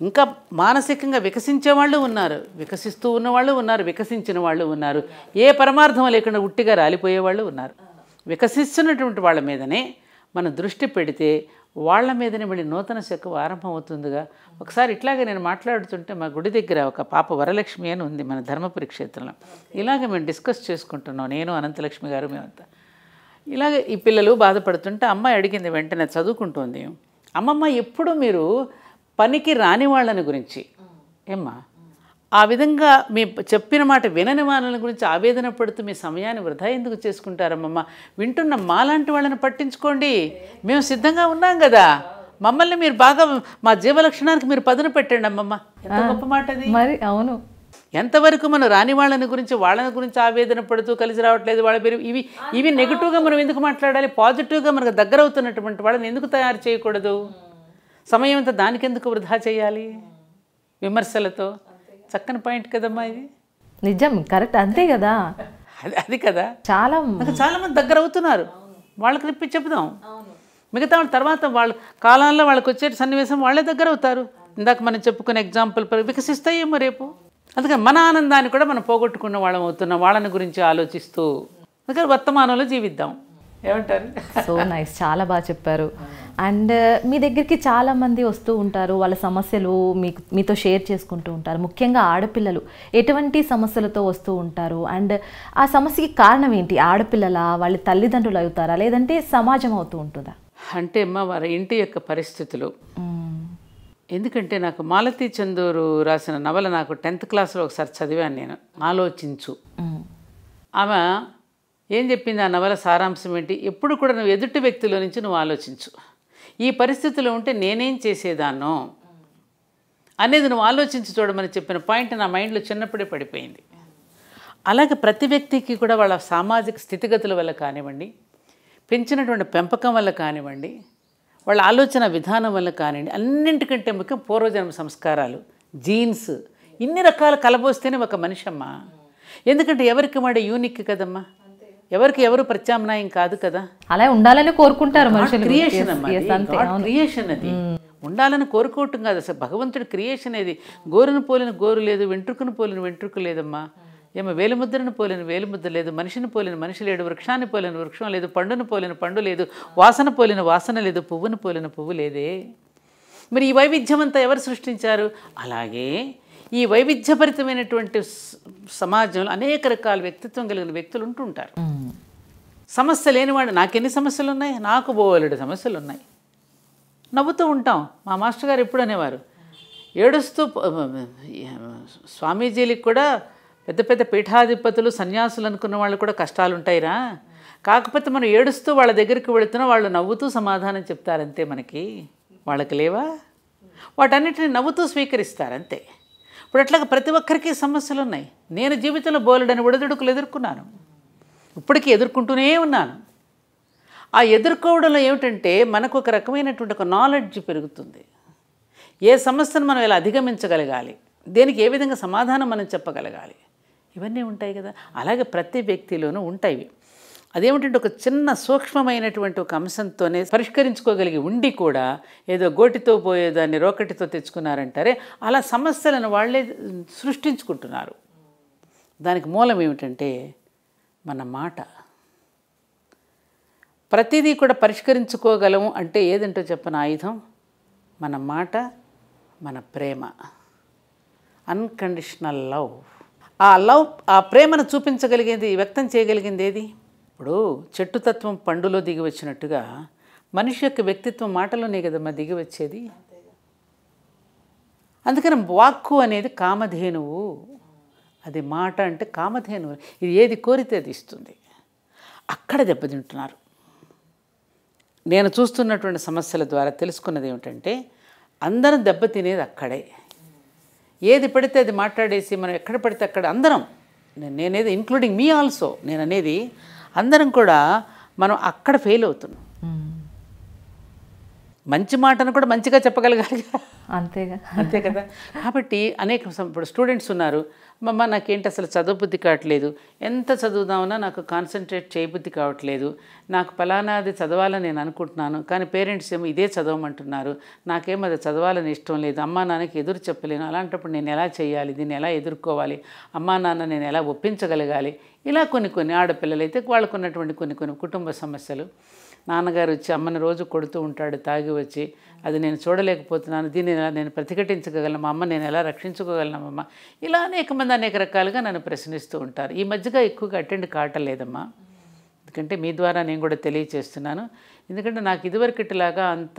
Speaker 2: ఇంకా మానసికంగా వికసించే వాళ్ళు ఉన్నారు వికసిస్తూ ఉన్న వాళ్ళు ఉన్నారు వికసించిన వాళ్ళు ఉన్నారు ఏ పరమార్థం లేకుండా ఉట్టిగా రాలిపోయే వాళ్ళు ఉన్నారు వికసిస్తున్నటువంటి వాళ్ళ మీదనే మన దృష్టి పెడితే వాళ్ళ మీదనే మళ్ళీ నూతన శకం ఆరంభమవుతుందిగా ఒకసారి ఇట్లాగే నేను మాట్లాడుతుంటే మా గుడి దగ్గర ఒక పాప వరలక్ష్మి అని ఉంది మన ధర్మపురి క్షేత్రంలో ఇలాగే మేము డిస్కస్ చేసుకుంటున్నాం నేను అనంతలక్ష్మి గారు మేమంతా ఇలాగే ఈ పిల్లలు బాధపడుతుంటే అమ్మాయి అడిగింది వెంటనే చదువుకుంటోంది అమ్మమ్మ ఎప్పుడు మీరు పనికి రాని వాళ్ళని గురించి ఏమ్మా ఆ విధంగా మీ చెప్పిన మాట వినని వాళ్ళని గురించి ఆవేదన పడుతూ మీ సమయాన్ని వృధా ఎందుకు చేసుకుంటారమ్మమ్మ వింటున్న మాలాంటి వాళ్ళని పట్టించుకోండి మేము సిద్ధంగా ఉన్నాం కదా మమ్మల్ని మీరు బాగా మా జీవ లక్షణానికి మీరు పదును పెట్టండి అమ్మమ్మ ఎంత గొప్ప మాట అది
Speaker 1: మరి అవును
Speaker 2: ఎంతవరకు మనం రాని వాళ్ళని గురించి వాళ్ళని గురించి ఆవేదన పడుతూ కలిసి రావట్లేదు వాళ్ళ పేరు ఇవి ఇవి నెగిటివ్గా మనం ఎందుకు మాట్లాడాలి పాజిటివ్గా మనకు దగ్గర అవుతున్నటువంటి వాళ్ళని ఎందుకు తయారు చేయకూడదు సమయం అంతా దానికి ఎందుకు వృధా చేయాలి విమర్శలతో చక్కని పాయింట్ కదమ్మా ఇది
Speaker 1: నిజం కరెక్ట్ అంతే కదా
Speaker 2: అది అది కదా
Speaker 1: చాలా
Speaker 2: నాకు చాలా మంది దగ్గర అవుతున్నారు వాళ్ళకి తిప్పి చెప్దాం మిగతా వాళ్ళ తర్వాత వాళ్ళ కాలాల్లో వాళ్ళకి వచ్చే సన్నివేశం వాళ్ళే దగ్గర అవుతారు ఇందాక మనం చెప్పుకునే ఎగ్జాంపుల్ వికసిస్తాయేమో రేపు అందుకని మన ఆనందాన్ని కూడా మనం పోగొట్టుకున్న వాళ్ళం అవుతున్నాం వాళ్ళని గురించి ఆలోచిస్తూ అందుకని వర్తమానంలో జీవిద్దాం ఏమంటారు
Speaker 1: సో నైస్ చాలా బాగా చెప్పారు అండ్ మీ దగ్గరికి చాలా మంది వస్తూ ఉంటారు వాళ్ళ సమస్యలు మీకు మీతో షేర్ చేసుకుంటూ ఉంటారు ముఖ్యంగా ఆడపిల్లలు ఎటువంటి సమస్యలతో వస్తూ ఉంటారు అండ్ ఆ సమస్యకి కారణం ఏంటి ఆడపిల్లల వాళ్ళ తల్లిదండ్రులు అవుతారా లేదంటే సమాజం అవుతూ ఉంటుందా
Speaker 2: అంటే అమ్మ వారి ఇంటి యొక్క పరిస్థితులు
Speaker 1: మ్మ్.
Speaker 2: ఎందుకంటే నాకు మాలతీ చందూరు రాసిన నవల నాకు టెన్త్ క్లాస్లో ఒకసారి చదివాను నేను ఆలోచించు
Speaker 1: మ్మ్.
Speaker 2: ఆమె ఏం చెప్పింది ఆ నవల సారాంశం ఏంటి ఎప్పుడు కూడా నువ్వు ఎదుటి వ్యక్తిలో నుంచి నువ్వు ఆలోచించు ఈ పరిస్థితిలో ఉంటే నేనేం చేసేదాన్నో అనేది నువ్వు ఆలోచించి చూడమని చెప్పిన పాయింట్ నా మైండ్లో చిన్నప్పుడే పడిపోయింది అలాగే ప్రతి వ్యక్తికి కూడా వాళ్ళ సామాజిక స్థితిగతుల వల్ల కానివ్వండి పెంచినటువంటి పెంపకం వల్ల కానివ్వండి వాళ్ళ ఆలోచన విధానం వల్ల కానివ్వండి అన్నింటికంటే ముఖ్యం పూర్వజన్మ సంస్కారాలు జీన్స్ ఇన్ని రకాల కలబోస్తేనే ఒక మనిషి అమ్మ ఎందుకంటే ఎవరికి వాడే యూనిక్ కదమ్మా ఎవరికి ఎవరు ప్రత్యామ్నాయం కాదు కదా
Speaker 1: అలా ఉండాలని కోరుకుంటారు మనుషులు
Speaker 2: క్రియేషన్
Speaker 1: Yes,
Speaker 2: అమ్మా
Speaker 1: yes, అంతే
Speaker 2: క్రియేషన్ అది ఉండాలని కోరుకోవటం కాదు అసలు భగవంతుడి క్రియేషన్ అది గోరును పోలిన గోరు లేదు వెంట్రుకను పోలిన వెంట్రుక లేదమ్మా ఏమో వేలిముద్రను పోలిన వేలిముద్ర లేదు మనిషిని పోలిన మనిషి లేడు వృక్షాన్ని పోలిన వృక్షం లేదు పండును పోలిన పండు లేదు వాసన పోలిన వాసన లేదు పువ్వును పోలిన పువ్వు లేదే మరి ఈ వైవిధ్యం అంతా ఎవరు సృష్టించారు అలాగే ఈ వైవిధ్యభరితమైనటువంటి స- సమాజంలో అనేక రకాల వ్యక్తిత్వం కలిగిన వ్యక్తులు ఉంటుంటారు
Speaker 1: మ్మ్.
Speaker 2: సమస్య లేనివాడు నాకెన్ని సమస్యలు ఉన్నాయి నాకు బోలెడు సమస్యలు ఉన్నాయి నవ్వుతూ ఉంటాం మా మాస్టర్ గారు ఎప్పుడు అనేవారు ఏడుస్తూ ప- స్వామీజీలకు కూడా పెద్ద పెద్ద పీఠాధిపతులు సన్యాసులు అనుకున్న వాళ్ళు కూడా కష్టాలు ఉంటాయిరా కాకపోతే మనం ఏడుస్తూ వాళ్ళ దగ్గరికి వెళుతున్నా వాళ్ళు నవ్వుతూ సమాధానం చెప్తారంతే మనకి వాళ్ళకి లేవా వాటన్నిటిని నవ్వుతూ స్వీకరిస్తారంతే ఇప్పుడు అట్లాగా ప్రతి ఒక్కరికి సమస్యలు ఉన్నాయి నేను జీవితంలో బోలెడని ఒడిదుడుకులు ఎదుర్కొన్నాను ఇప్పటికీ ఎదుర్కొంటూనే ఉన్నాను ఆ ఎదుర్కోవడంలో ఏమిటంటే మనకు ఒక రకమైనటువంటి ఒక నాలెడ్జ్ పెరుగుతుంది ఏ సమస్యను మనం ఎలా అధిగమించగలగాలి దేనికి ఏ విధంగా సమాధానం మనం చెప్పగలగాలి ఇవన్నీ ఉంటాయి కదా అలాగే ప్రతి వ్యక్తిలోనూ ఉంటాయి ఇవి. అదేమిటంటే ఒక చిన్న సూక్ష్మమైనటువంటి ఒక అంశంతోనే పరిష్కరించుకోగలిగి ఉండి కూడా ఏదో గోటితో పోయేదాన్ని రోకటితో తెచ్చుకున్నారంటారే అలా సమస్యలను వాళ్ళే సృష్టించుకుంటున్నారు దానికి మూలం ఏమిటంటే మన మాట ప్రతిదీ కూడా పరిష్కరించుకోగలము అంటే ఏదంటో చెప్పన ఆయుధం మన మాట మన ప్రేమ అన్కండిషనల్ లవ్ ఆ లవ్ ఆ ప్రేమను చూపించగలిగేది వ్యక్తం చేయగలిగింది ఏది ఇప్పుడు చెట్టుతత్వం పండులో దిగి వచ్చినట్టుగా మనిషి యొక్క వ్యక్తిత్వం మాటలోనే కదమ్మా దిగి వచ్చేది అందుకని వాక్కు అనేది కామధేనువు అది మాట అంటే కామధేనువు ఇది ఏది కోరితే అది ఇస్తుంది అక్కడ దెబ్బతింటున్నారు నేను చూస్తున్నటువంటి సమస్యల ద్వారా తెలుసుకున్నది ఏమిటంటే అందరం దెబ్బతినేది అక్కడే ఏది పడితే అది మాట్లాడేసి మనం ఎక్కడ పడితే అక్కడ అందరం నేను నేనేది ఇంక్లూడింగ్ మీ ఆల్సో నేను అనేది అందరం కూడా మనం అక్కడ ఫెయిల్ అవుతున్నాం
Speaker 1: మ్మ్.
Speaker 2: మంచి మాటను కూడా మంచిగా చెప్పగలగాలి
Speaker 1: అంతేగా
Speaker 2: అంతే కదా కాబట్టి అనేక సం- ఇప్పుడు స్టూడెంట్స్ ఉన్నారు మమ్మ నాకేంటి అసలు చదువు బుద్ధి కావట్లేదు ఎంత చదువుదామన్నా నాకు కాన్సన్ట్రేట్ చేయబుద్ధి కావట్లేదు నాకు ఫలానాది చదవాలని నేను అనుకుంటున్నాను కానీ పేరెంట్స్ ఏమో ఇదే చదవమంటున్నారు నాకేమో అది చదవాలని ఇష్టం లేదు అమ్మా నాన్నకి ఎదురు చెప్పలేను అలాంటప్పుడు నేను ఎలా చేయాలి దీన్ని ఎలా ఎదుర్కోవాలి అమ్మా నాన్న నేను ఎలా ఒప్పించగలగాలి ఇలా కొన్ని కొన్ని ఆడపిల్లలు అయితే వాళ్ళకు ఉన్నటువంటి కొన్ని కొన్ని కుటుంబ సమస్యలు నాన్నగారు వచ్చి అమ్మని రోజు కొడుతూ ఉంటాడు తాగి వచ్చి అది నేను చూడలేకపోతున్నాను దీన్ని ఎలా నేను ప్రతిఘటించగలను మా అమ్మ నేను ఎలా రక్షించుకోగలను అమ్మ ఇలా అనేక మంది అనేక రకాలుగా నన్ను ప్రశ్నిస్తూ ఉంటారు ఈ మధ్యగా ఎక్కువగా అటెండ్ కావటలేదమ్మా ఎందుకంటే మీ ద్వారా నేను కూడా తెలియచేస్తున్నాను ఎందుకంటే నాకు ఇదివరకటిలాగా అంత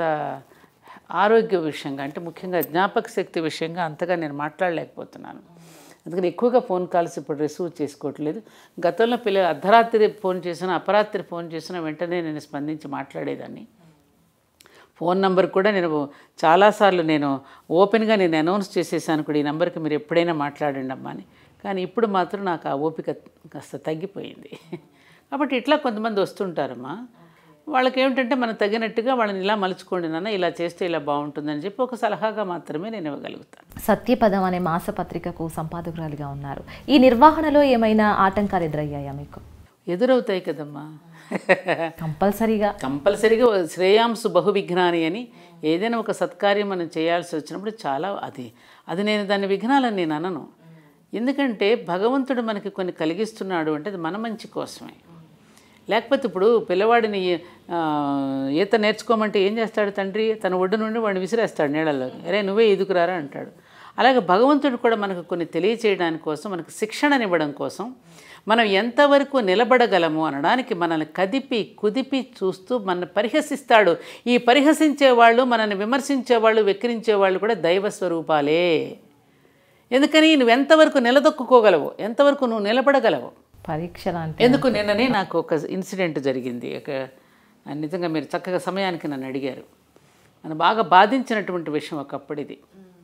Speaker 2: ఆరోగ్య విషయంగా అంటే ముఖ్యంగా జ్ఞాపక శక్తి విషయంగా అంతగా నేను మాట్లాడలేకపోతున్నాను అందుకని ఎక్కువగా ఫోన్ కాల్స్ ఇప్పుడు రిసీవ్ చేసుకోవట్లేదు గతంలో పిల్లలు అర్ధరాత్రి ఫోన్ చేసినా అపరాత్రి ఫోన్ చేసినా వెంటనే నేను స్పందించి మాట్లాడేదాన్ని ఫోన్ నంబర్ కూడా నేను చాలాసార్లు నేను ఓపెన్గా నేను అనౌన్స్ చేసేసాను కూడా ఈ నెంబర్కి మీరు ఎప్పుడైనా మాట్లాడండి అమ్మా అని కానీ ఇప్పుడు మాత్రం నాకు ఆ ఓపిక కాస్త తగ్గిపోయింది కాబట్టి ఇట్లా కొంతమంది వస్తుంటారమ్మా వాళ్ళకి ఏమిటంటే మనం తగినట్టుగా వాళ్ళని ఇలా మలుచుకోండి నాన్న ఇలా చేస్తే ఇలా బాగుంటుందని చెప్పి ఒక సలహాగా మాత్రమే నేను ఇవ్వగలుగుతాను
Speaker 1: సత్యపదం అనే మాసపత్రికకు సంపాదకురాలిగా ఉన్నారు ఈ నిర్వహణలో ఏమైనా ఆటంకాలు ఎదురయ్యాయా మీకు
Speaker 2: ఎదురవుతాయి కదమ్మా
Speaker 1: కంపల్సరీగా
Speaker 2: కంపల్సరీగా శ్రేయాంసు బహువిఘ్నాని అని ఏదైనా ఒక సత్కార్యం మనం చేయాల్సి వచ్చినప్పుడు చాలా అది అది నేను దాని విఘ్నాలని నేను అనను ఎందుకంటే భగవంతుడు మనకి కొన్ని కలిగిస్తున్నాడు అంటే అది మన మంచి కోసమే లేకపోతే ఇప్పుడు పిల్లవాడిని ఆ, ఈత నేర్చుకోమంటే ఏం చేస్తాడు తండ్రి తన ఒడ్డు నుండి వాడిని విసిరేస్తాడు నీళ్ళలోకి అరే నువ్వే ఈదుకురారా అంటాడు అలాగే భగవంతుడు కూడా మనకు కొన్ని తెలియచేయడానికి కోసం మనకు శిక్షణనివ్వడం కోసం మనం ఎంతవరకు నిలబడగలము అనడానికి మనల్ని కదిపి కుదిపి చూస్తూ మనల్ని పరిహసిస్తాడు ఈ పరిహసించే వాళ్ళు మనల్ని విమర్శించే వాళ్ళు వెక్కిరించే వాళ్ళు కూడా దైవ స్వరూపాలే ఎందుకని నువ్వు ఎంతవరకు నిలదొక్కుకోగలవు ఎంతవరకు నువ్వు నిలబడగలవు
Speaker 1: పరీక్షలు అంటే
Speaker 2: ఎందుకు నిన్ననే నాకు ఒక ఇన్సిడెంట్ జరిగింది ఒక నిజంగా మీరు చక్కగా సమయానికి నన్ను అడిగారు నన్ను బాగా బాధించినటువంటి విషయం ఒకప్పుడు ఇది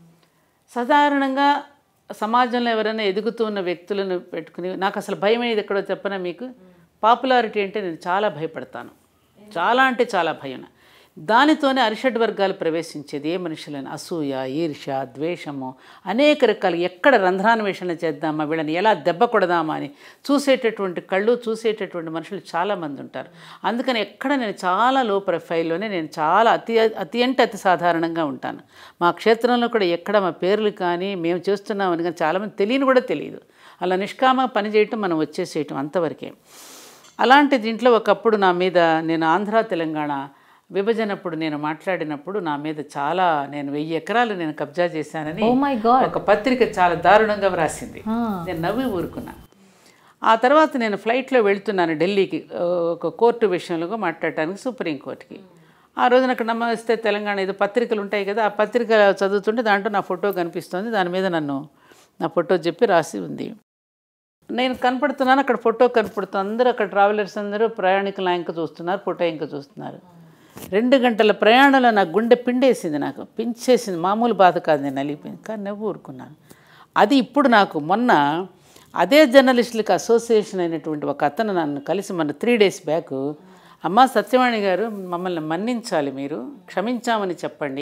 Speaker 2: సాధారణంగా సమాజంలో ఎవరైనా ఎదుగుతున్న వ్యక్తులను పెట్టుకుని నాకు అసలు భయం అనేది ఎక్కడో చెప్పనా మీకు పాపులారిటీ అంటే నేను చాలా భయపడతాను చాలా అంటే చాలా భయం దానితోనే అరిషడ్ వర్గాలు ప్రవేశించేది ఏ మనుషులని అసూయ ఈర్ష ద్వేషము అనేక రకాలు ఎక్కడ రంధ్రాన్వేషణ చేద్దామా వీళ్ళని ఎలా దెబ్బ కొడదామా అని చూసేటటువంటి కళ్ళు చూసేటటువంటి మనుషులు చాలామంది ఉంటారు అందుకని ఎక్కడ నేను చాలా లో ప్రొఫైల్లోనే నేను చాలా అతి అతి అంటే అతి సాధారణంగా ఉంటాను మా క్షేత్రంలో కూడా ఎక్కడ మా పేర్లు కానీ మేము చేస్తున్నామని కానీ చాలామంది తెలియని కూడా తెలియదు అలా నిష్కామ పని చేయటం మనం వచ్చేసేయటం అంతవరకే అలాంటి దీంట్లో ఒకప్పుడు నా మీద నేను ఆంధ్ర తెలంగాణ విభజనప్పుడు నేను మాట్లాడినప్పుడు నా మీద చాలా నేను వెయ్యి ఎకరాలు నేను కబ్జా చేశానని
Speaker 1: ఓ మై గాడ్
Speaker 2: ఒక పత్రిక చాలా దారుణంగా వ్రాసింది నేను నవ్వి ఊరుకున్నా ఆ తర్వాత నేను ఫ్లైట్లో వెళ్తున్నాను ఢిల్లీకి ఆ, ఒక కోర్టు విషయంలో మాట్లాడటానికి సుప్రీంకోర్టుకి ఆ రోజున అక్కడ నమ్మేస్తే తెలంగాణ ఏదో పత్రికలు ఉంటాయి కదా ఆ పత్రిక చదువుతుంటే దాంట్లో నా ఫోటో కనిపిస్తుంది దాని మీద నన్ను నా ఫోటో చెప్పి రాసి ఉంది నేను కనపడుతున్నాను అక్కడ ఫోటో కనపడుతుంది అందరూ అక్కడ ట్రావెలర్స్ అందరూ ప్రయాణికులు ఇంకా చూస్తున్నారు ఫోటో ఇంకా చూస్తున్నారు రెండు గంటల ప్రయాణంలో నా గుండె పిండేసింది నాకు పించేసింది మామూలు బాధ కాదు నేను నలిగిపోయింది కానీ నవ్వు ఊరుకున్నాను అది ఇప్పుడు నాకు మొన్న అదే జర్నలిస్టులకు అసోసియేషన్ అయినటువంటి ఒక అతను నన్ను కలిసి మన త్రీ డేస్ బ్యాక్ అమ్మా సత్యవాణి గారు మమ్మల్ని మన్నించాలి మీరు క్షమించామని చెప్పండి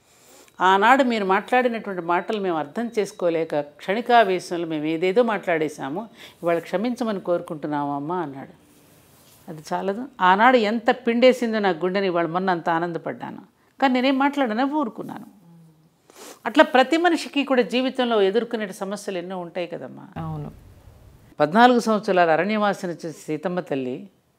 Speaker 2: ఆనాడు మీరు మాట్లాడినటువంటి మాటలు మేము అర్థం చేసుకోలేక క్షణికావేశంలో మేము ఏదేదో మాట్లాడేశాము ఇవాళ క్షమించమని కోరుకుంటున్నాము అమ్మా అన్నాడు అది చాలదు ఆనాడు ఎంత పిండేసిందో నా గుండెని ఇవాళ మొన్న అంత ఆనందపడ్డాను కానీ నేనేం మాట్లాడనే ఊరుకున్నాను అట్లా ప్రతి మనిషికి కూడా జీవితంలో ఎదుర్కొనే సమస్యలు ఎన్నో ఉంటాయి కదమ్మా
Speaker 1: అవును
Speaker 2: పద్నాలుగు సంవత్సరాల అరణ్యవాసన చేసిన సీతమ్మ తల్లి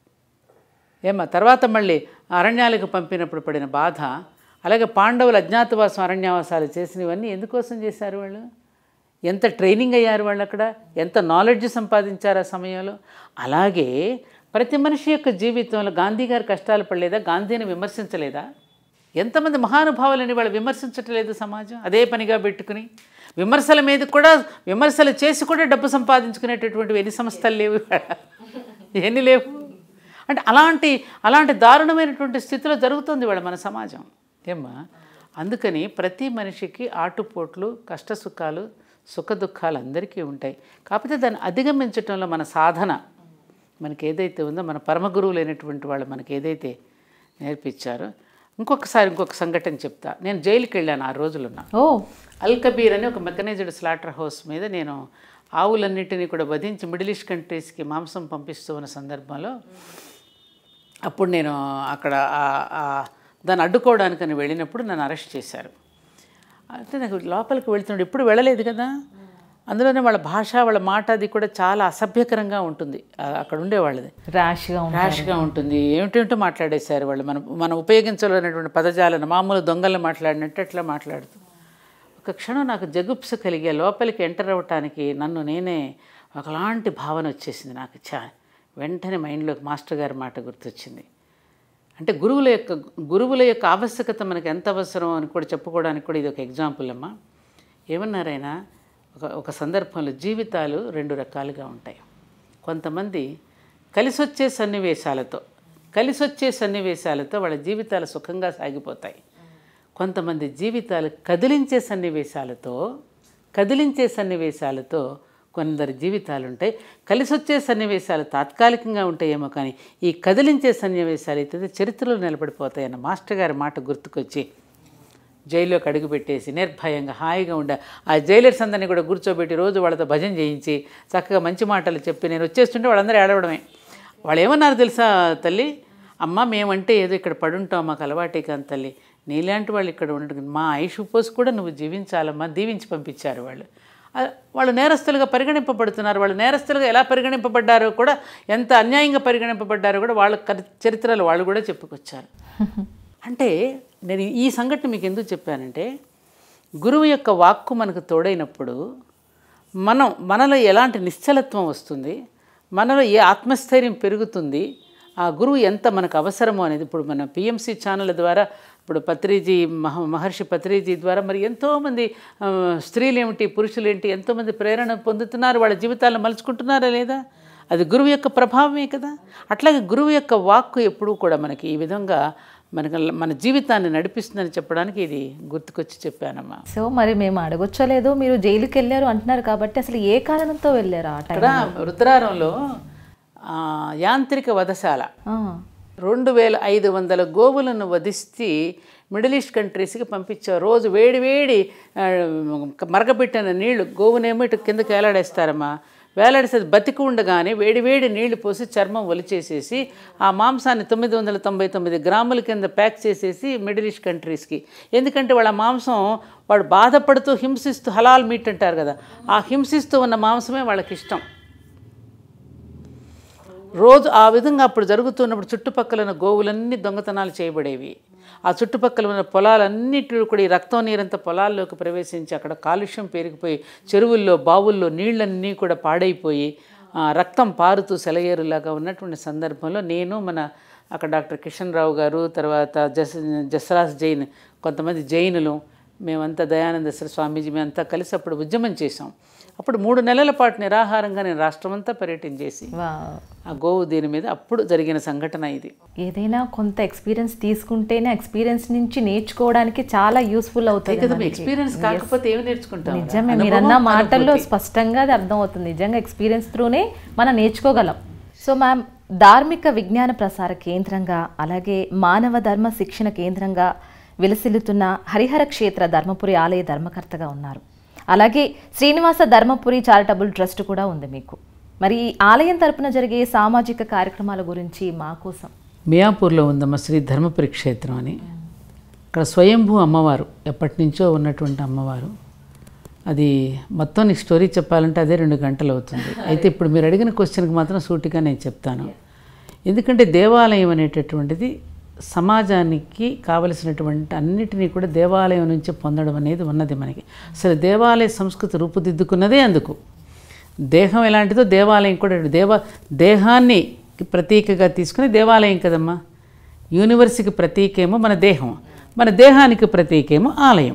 Speaker 2: ఏమా తర్వాత మళ్ళీ అరణ్యాలకు పంపినప్పుడు పడిన బాధ అలాగే పాండవులు అజ్ఞాతవాసం అరణ్యవాసాలు చేసినవన్నీ ఎందుకోసం చేశారు వాళ్ళు ఎంత ట్రైనింగ్ అయ్యారు వాళ్ళు అక్కడ ఎంత నాలెడ్జ్ సంపాదించారు ఆ సమయంలో అలాగే ప్రతి మనిషి యొక్క జీవితంలో గాంధీ గారు కష్టాలు పడలేదా గాంధీని విమర్శించలేదా ఎంతమంది మహానుభావులని వాళ్ళు విమర్శించట్లేదు సమాజం అదే పనిగా పెట్టుకుని విమర్శల మీద కూడా విమర్శలు చేసి కూడా డబ్బు సంపాదించుకునేటటువంటి ఎన్ని సంస్థలు లేవు ఇవాళ? ఎన్ని లేవు అంటే అలాంటి అలాంటి దారుణమైనటువంటి స్థితిలో జరుగుతుంది ఇవాళ మన సమాజం ఏమ్మా అందుకని ప్రతి మనిషికి ఆటుపోట్లు కష్ట సుఖాలు సుఖ దుఃఖాలు అందరికీ ఉంటాయి కాకపోతే దాన్ని అధిగమించటంలో మన సాధన మనకి ఏదైతే ఉందో మన పరమ గురువులైనటువంటి వాళ్ళు మనకి ఏదైతే నేర్పించారో ఇంకొకసారి ఇంకొక సంఘటన చెప్తా నేను జైలుకి వెళ్ళాను ఆ రోజులున్నా
Speaker 1: ఓ
Speaker 2: అల్ కబీర్ అని ఒక మెకనైజ్డ్ స్లాటర్ హౌస్ మీద నేను ఆవులన్నిటినీ కూడా వధించి మిడిల్ ఈస్ట్ కంట్రీస్కి మాంసం పంపిస్తూ ఉన్న సందర్భంలో అప్పుడు నేను అక్కడ ఆ- ఆ దాన్ని అడ్డుకోవడానికని వెళ్ళినప్పుడు నన్ను అరెస్ట్ చేశారు అంటే నాకు లోపలికి వెళ్తున్నాడు ఎప్పుడు వెళ్ళలేదు కదా అందులోనే వాళ్ళ భాష వాళ్ళ మాట అది కూడా చాలా అసభ్యకరంగా ఉంటుంది ఆ- అక్కడ ఉండేవాళ్ళది
Speaker 1: ర్యాష్గా ఉంది
Speaker 2: ర్యాష్గా ఉంటుంది ఏమిటేమిటో మాట్లాడేశారు వాళ్ళు మనం మనం ఉపయోగించాలనేటువంటి పదజాలను మామూలు దొంగలు మాట్లాడినట్టు అట్లా మాట్లాడుతూ ఒక క్షణం నాకు జగుప్స కలిగే లోపలికి ఎంటర్ అవ్వటానికి నన్ను నేనే ఒకలాంటి భావన వచ్చేసింది నాకు చా వెంటనే మైండ్లోకి మాస్టర్ గారి మాట గుర్తొచ్చింది అంటే గురువుల యొక్క గురువుల యొక్క ఆవశ్యకత మనకి ఎంత అవసరం అని కూడా చెప్పుకోవడానికి కూడా ఇది ఒక ఎగ్జాంపుల్ అమ్మా ఏమన్నారైనా ఒక ఒక సందర్భంలో జీవితాలు రెండు రకాలుగా ఉంటాయి కొంతమంది కలిసొచ్చే సన్నివేశాలతో కలిసొచ్చే సన్నివేశాలతో వాళ్ళ జీవితాలు సుఖంగా సాగిపోతాయి కొంతమంది జీవితాలు కదిలించే సన్నివేశాలతో కదిలించే సన్నివేశాలతో కొందరి జీవితాలు ఉంటాయి కలిసొచ్చే సన్నివేశాలు తాత్కాలికంగా ఉంటాయేమో కానీ ఈ కదిలించే సన్నివేశాలు అయితే చరిత్రలో నిలబడిపోతాయన్న మాస్టర్ గారి మాట గుర్తుకొచ్చి జైల్లోకి అడుగుపెట్టేసి నిర్భయంగా హాయిగా ఉండ ఆ జైలర్స్ అందరినీ కూడా కూర్చోబెట్టి రోజు వాళ్ళతో భజన చేయించి చక్కగా మంచి మాటలు చెప్పి నేను వచ్చేస్తుంటే వాళ్ళందరూ ఏడవడమే వాళ్ళు ఏమన్నారు తెలుసా తల్లి అమ్మ మేమంటే ఏదో ఇక్కడ పడుంటాం మాకు అలవాటే కాదు తల్లి నీలాంటి వాళ్ళు ఇక్కడ ఉండడం మా ఐష్ పోసి కూడా నువ్వు జీవించాలమ్మా దీవించి పంపించారు వాళ్ళు ఆ, వాళ్ళు నేరస్తులుగా పరిగణింపబడుతున్నారు వాళ్ళు నేరస్తులుగా ఎలా పరిగణింపబడ్డారో కూడా ఎంత అన్యాయంగా పరిగణింపబడ్డారో కూడా వాళ్ళ కరి- చరిత్రలు వాళ్ళు కూడా చెప్పుకొచ్చారు అంటే నేను ఈ సంఘటన మీకు ఎందుకు చెప్పానంటే గురువు యొక్క వాక్కు మనకు తోడైనప్పుడు మనం మనలో ఎలాంటి నిశ్చలత్వం వస్తుంది మనలో ఏ ఆత్మస్థైర్యం పెరుగుతుంది ఆ గురువు ఎంత మనకు అవసరమో అనేది ఇప్పుడు మన పిఎంసి ఛానల్ ద్వారా ఇప్పుడు పత్రిజీ మహ మహర్షి పత్రిజీ ద్వారా మరి ఎంతోమంది ఆ, స్త్రీలేమిటి పురుషులేంటి ఎంతోమంది ప్రేరణ పొందుతున్నారు వాళ్ళ జీవితాలను మలుచుకుంటున్నారా లేదా అది గురువు యొక్క ప్రభావమే కదా అట్లాగే గురువు యొక్క వాక్కు ఎప్పుడూ కూడా మనకి ఈ విధంగా మనకి మన జీవితాన్ని నడిపిస్తుందని చెప్పడానికి ఇది గుర్తుకొచ్చి చెప్పానమ్మా
Speaker 1: సో మరి మేము అడగొచ్చలేదు మీరు జైలుకి వెళ్ళారు అంటున్నారు కాబట్టి అసలు ఏ కారణంతో వెళ్ళారు ఆ టైం
Speaker 2: ఇక్కడ రుద్రారంలో ఆ, యాంత్రిక వధశాల
Speaker 1: ఆ,
Speaker 2: రెండు వేల ఐదు వందల గోవులను వధిస్తే మిడిల్ ఈస్ట్ కంట్రీస్కి పంపించారు రోజు వేడి వేడి ఆ, మరగబెట్టిన నీళ్లు గోవునేమో ఇటు కిందకి వేలాడేస్తారమ్మా వేలాడేసి అది బతికి ఉండగానే వేడి వేడి నీళ్లు పోసి చర్మం ఒలిచేసేసి ఆ మాంసాన్ని తొమ్మిది వందల తొంభై తొమ్మిది గ్రాముల కింద ప్యాక్ చేసేసి మిడిల్ ఈస్ట్ కంట్రీస్కి ఎందుకంటే వాళ్ళ మాంసం వాడు బాధపడుతూ హింసిస్తూ హలాల్ మీట్ అంటారు కదా ఆ హింసిస్తూ ఉన్న మాంసమే వాళ్ళకి ఇష్టం రోజు ఆ విధంగా అప్పుడు జరుగుతున్నప్పుడు చుట్టుపక్కల ఉన్న గోవులన్నీ దొంగతనాలు చేయబడేవి ఆ చుట్టుపక్కల ఉన్న పొలాలన్నిటిలో కూడా ఈ రక్తం నీరంతా పొలాల్లోకి ప్రవేశించి అక్కడ కాలుష్యం పెరిగిపోయి చెరువుల్లో బావుల్లో నీళ్ళన్నీ కూడా పాడైపోయి ఆ, రక్తం పారుతూ సెలయేరులాగా ఉన్నటువంటి సందర్భంలో నేను మన అక్కడ డాక్టర్ కిషన్ రావు గారు తర్వాత జస్ జసరాజ్ జైన్ కొంతమంది జైనులు మేమంతా దయానంద సర స్వామీజీ మేమంతా కలిసి అప్పుడు ఉద్యమం చేసాం అప్పుడు మూడు నెలల పాటు నిరాహారంగా నేను రాష్ట్రమంతా పర్యటన చేసి
Speaker 1: వావ్.
Speaker 2: ఆ గోవు దీని మీద అప్పుడు జరిగిన సంఘటన ఇది
Speaker 1: ఏదైనా కొంత ఎక్స్పీరియన్స్ తీసుకుంటేనే ఎక్స్పీరియన్స్ నుంచి నేర్చుకోవడానికి చాలా యూస్ఫుల్ అవుతుంది
Speaker 2: కదా
Speaker 1: మనకి.
Speaker 2: ఎక్స్పీరియన్స్ కాకపోతే ఏమి నేర్చుకుంటాం
Speaker 1: నిజమే మీరన్న మాటల్లో స్పష్టంగా అది అర్థమవుతుంది నిజంగా ఎక్స్పీరియన్స్ త్రూనే మనం నేర్చుకోగలం సో మ్యామ్ ధార్మిక విజ్ఞాన ప్రసార కేంద్రంగా అలాగే మానవ ధర్మ శిక్షణ కేంద్రంగా విలసిల్లుతున్న హరిహర క్షేత్ర ధర్మపురి ఆలయ ధర్మకర్తగా ఉన్నారు అలాగే శ్రీనివాస ధర్మపురి చారిటబుల్ ట్రస్ట్ కూడా ఉంది మీకు మరి ఈ ఆలయం తరపున జరిగే సామాజిక కార్యక్రమాల గురించి మా కోసం
Speaker 2: మియాపూర్లో ఉందమ్మ శ్రీ ధర్మపురి క్షేత్రం అని అక్కడ స్వయంభూ అమ్మవారు ఎప్పటి నుంచో ఉన్నటువంటి అమ్మవారు అది మొత్తం నీకు స్టోరీ చెప్పాలంటే అదే రెండు గంటలు అవుతుంది అయితే ఇప్పుడు మీరు అడిగిన క్వశ్చన్కి మాత్రం సూటిగా నేను చెప్తాను ఎందుకంటే దేవాలయం అనేటటువంటిది సమాజానికి కావలసినటువంటి అన్నిటినీ కూడా దేవాలయం నుంచి పొందడం అనేది ఉన్నది మనకి అసలు దేవాలయ సంస్కృతి రూపుదిద్దుకున్నదే అందుకు దేహం ఎలాంటిదో దేవాలయం కూడా దేవ దేహాన్ని ప్రతీకగా తీసుకుని దేవాలయం కదమ్మా యూనివర్స్కి ప్రతీకేమో మన దేహం మన దేహానికి ప్రతీకేమో ఆలయం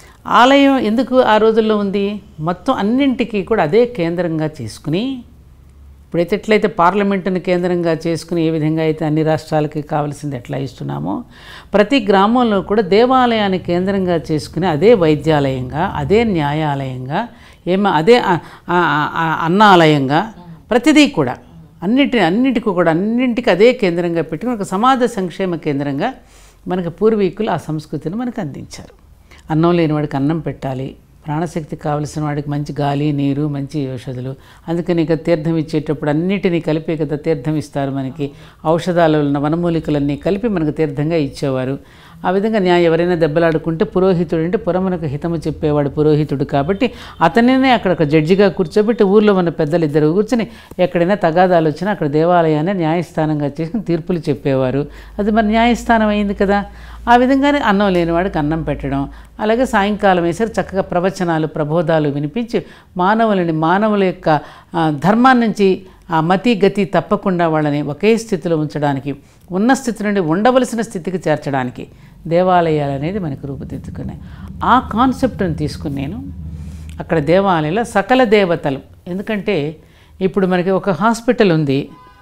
Speaker 2: ఆలయం ఎందుకు ఆ రోజుల్లో ఉంది మొత్తం అన్నింటికీ కూడా అదే కేంద్రంగా చేసుకుని ఇప్పుడైతే ఎట్లయితే పార్లమెంటును కేంద్రంగా చేసుకుని ఏ విధంగా అయితే అన్ని రాష్ట్రాలకి కావాల్సింది ఎట్లా ఇస్తున్నామో ప్రతి గ్రామంలో కూడా దేవాలయాన్ని కేంద్రంగా చేసుకుని అదే వైద్యాలయంగా అదే న్యాయాలయంగా ఏమో అదే ఆ- ఆ- ఆ- అన్నాలయంగా ప్రతిదీ కూడా అన్నిటి అన్నిటికీ కూడా అన్నింటికి అదే కేంద్రంగా పెట్టుకుని ఒక సమాజ సంక్షేమ కేంద్రంగా మనకి పూర్వీకులు ఆ సంస్కృతిని మనకు అందించారు అన్నం లేని వాడికి అన్నం పెట్టాలి ప్రాణశక్తి కావలసిన వాడికి మంచి గాలి నీరు మంచి ఔషధులు అందుకని ఇక తీర్థం ఇచ్చేటప్పుడు అన్నిటినీ కలిపి కదా తీర్థం ఇస్తారు మనకి ఔషధాలు ఉన్న వనమూలికలన్నీ కలిపి మనకు తీర్థంగా ఇచ్చేవారు ఆ విధంగా న్యాయ ఎవరైనా దెబ్బలాడుకుంటే పురోహితుడు అంటే పురమునకు హితము చెప్పేవాడు పురోహితుడు కాబట్టి అతనినే అక్కడ ఒక జడ్జిగా కూర్చోబెట్టి ఊర్లో ఉన్న పెద్దలు ఇద్దరు కూర్చొని ఎక్కడైనా తగాదాలు వచ్చినా అక్కడ దేవాలయాన్ని న్యాయస్థానంగా చేసుకుని తీర్పులు చెప్పేవారు అది మరి న్యాయస్థానం అయింది కదా ఆ విధంగానే అన్నం లేనివాడికి అన్నం పెట్టడం అలాగే సాయంకాలం వేసరి చక్కగా ప్రవచనాలు ప్రబోధాలు వినిపించి మానవులని మానవుల యొక్క ఆ, ధర్మాన్ని నుంచి ఆ మతి గతి తప్పకుండా వాళ్ళని ఒకే స్థితిలో ఉంచడానికి ఉన్న స్థితి నుండి ఉండవలసిన స్థితికి చేర్చడానికి దేవాలయాలు అనేది మనకు రూపుదిద్దుకున్నాయి ఆ కాన్సెప్ట్ని తీసుకుని నేను అక్కడ దేవాలయంలో సకల దేవతలు ఎందుకంటే ఇప్పుడు మనకి ఒక హాస్పిటల్ ఉంది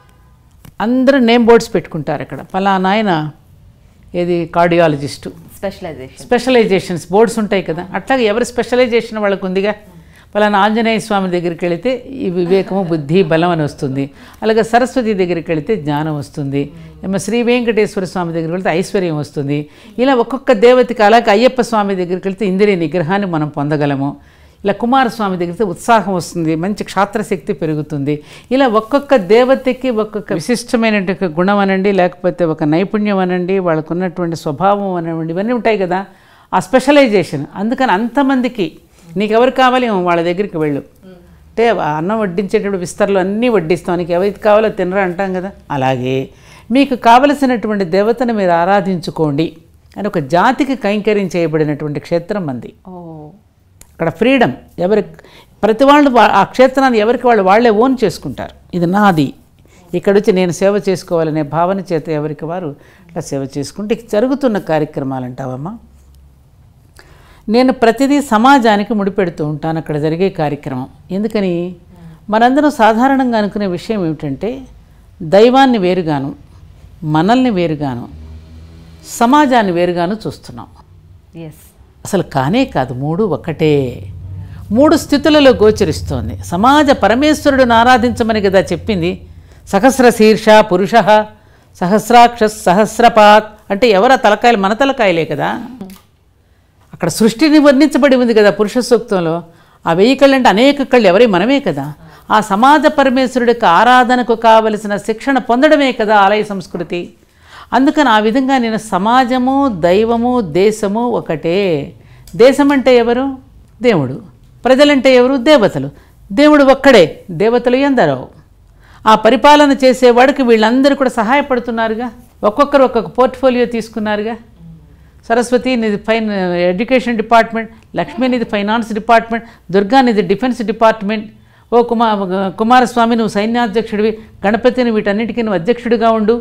Speaker 2: అందరూ నేమ్ బోర్డ్స్ పెట్టుకుంటారు అక్కడ పలానా ఆయన ఏది కార్డియాలజిస్టు
Speaker 1: స్పెషలైజేషన్
Speaker 2: స్పెషలైజేషన్స్ బోర్డ్స్ ఉంటాయి కదా అట్లాగే ఎవరి స్పెషలైజేషన్ వాళ్ళకు ఉందిగా పలానా ఆంజనేయ స్వామి దగ్గరికి వెళితే ఈ వివేకము బుద్ధి బలం అని వస్తుంది అలాగే సరస్వతి దగ్గరికి వెళితే జ్ఞానం వస్తుంది ఏమో శ్రీ వెంకటేశ్వర స్వామి దగ్గరికి వెళితే ఐశ్వర్యం వస్తుంది ఇలా ఒక్కొక్క దేవతకి అలాగే అయ్యప్ప స్వామి దగ్గరికి వెళితే ఇంద్రియ నిగ్రహాన్ని మనం పొందగలము ఇలా కుమారస్వామి దగ్గరికి ఉత్సాహం వస్తుంది మంచి క్షాత్రశక్తి పెరుగుతుంది ఇలా ఒక్కొక్క దేవతకి ఒక్కొక్క విశిష్టమైనటువంటి గుణం అనండి లేకపోతే ఒక నైపుణ్యం అనండి వాళ్ళకు ఉన్నటువంటి స్వభావం అనండి ఇవన్నీ ఉంటాయి కదా ఆ స్పెషలైజేషన్ అందుకని అంతమందికి నీకు ఎవరు కావాలి వాళ్ళ దగ్గరికి వెళ్ళు అంటే ఆ అన్నం వడ్డించేటప్పుడు విస్తరలు అన్నీ వడ్డిస్తాం నీకు ఎవరికి కావాలో తినరా అంటాం కదా అలాగే మీకు కావలసినటువంటి దేవతను మీరు ఆరాధించుకోండి అని ఒక జాతికి కైంకర్యం చేయబడినటువంటి క్షేత్రం మంది
Speaker 1: ఓ
Speaker 2: అక్కడ ఫ్రీడమ్ ఎవరి ప్రతి వాళ్ళు వా- ఆ క్షేత్రాన్ని ఎవరికి వాళ్ళు వాళ్ళే ఓన్ చేసుకుంటారు ఇది నాది ఇక్కడ వచ్చి నేను సేవ చేసుకోవాలనే భావన చేత ఎవరికి వారు ఇట్లా సేవ చేసుకుంటే ఇక జరుగుతున్న కార్యక్రమాలు అంటావమ్మా నేను ప్రతిదీ సమాజానికి ముడిపెడుతూ ఉంటాను అక్కడ జరిగే కార్యక్రమం ఎందుకని మనందరం సాధారణంగా అనుకునే విషయం ఏమిటంటే దైవాన్ని వేరుగాను మనల్ని వేరుగాను సమాజాన్ని వేరుగాను చూస్తున్నాం
Speaker 1: ఎస్
Speaker 2: అసలు కానే కాదు మూడు ఒకటే మూడు స్థితులలో గోచరిస్తోంది సమాజ పరమేశ్వరుడును ఆరాధించమని కదా చెప్పింది సహస్ర శీర్ష పురుష సహస్రాక్ష సహస్రపాత్ అంటే ఎవరా తలకాయలు మన తలకాయలే కదా అక్కడ సృష్టిని వర్ణించబడి ఉంది కదా పురుష సూక్తంలో ఆ వెయ్యి కళ్ళు అంటే అనేక కళ్ళు ఎవరి మనమే కదా ఆ సమాజ పరమేశ్వరుడికి ఆరాధనకు కావలసిన శిక్షణ పొందడమే కదా ఆలయ సంస్కృతి అందుకని ఆ విధంగా నేను సమాజము దైవము దేశము ఒకటే దేశం అంటే ఎవరు దేవుడు ప్రజలంటే ఎవరు దేవతలు దేవుడు ఒక్కడే దేవతలు ఎందరో ఆ పరిపాలన చేసేవాడికి వీళ్ళందరూ కూడా సహాయపడుతున్నారుగా ఒక్కొక్కరు ఒక్కొక్క పోర్ట్ఫోలియో తీసుకున్నారుగా సరస్వతి నీది ఫైన్ ఎడ్యుకేషన్ డిపార్ట్మెంట్ లక్ష్మీ నీది ఫైనాన్స్ డిపార్ట్మెంట్ దుర్గా నీది డిఫెన్స్ డిపార్ట్మెంట్ ఓ కుమా కుమారస్వామి నువ్వు సైన్యాధ్యక్షుడివి గణపతిని వీటన్నిటికీ నువ్వు అధ్యక్షుడిగా ఉండు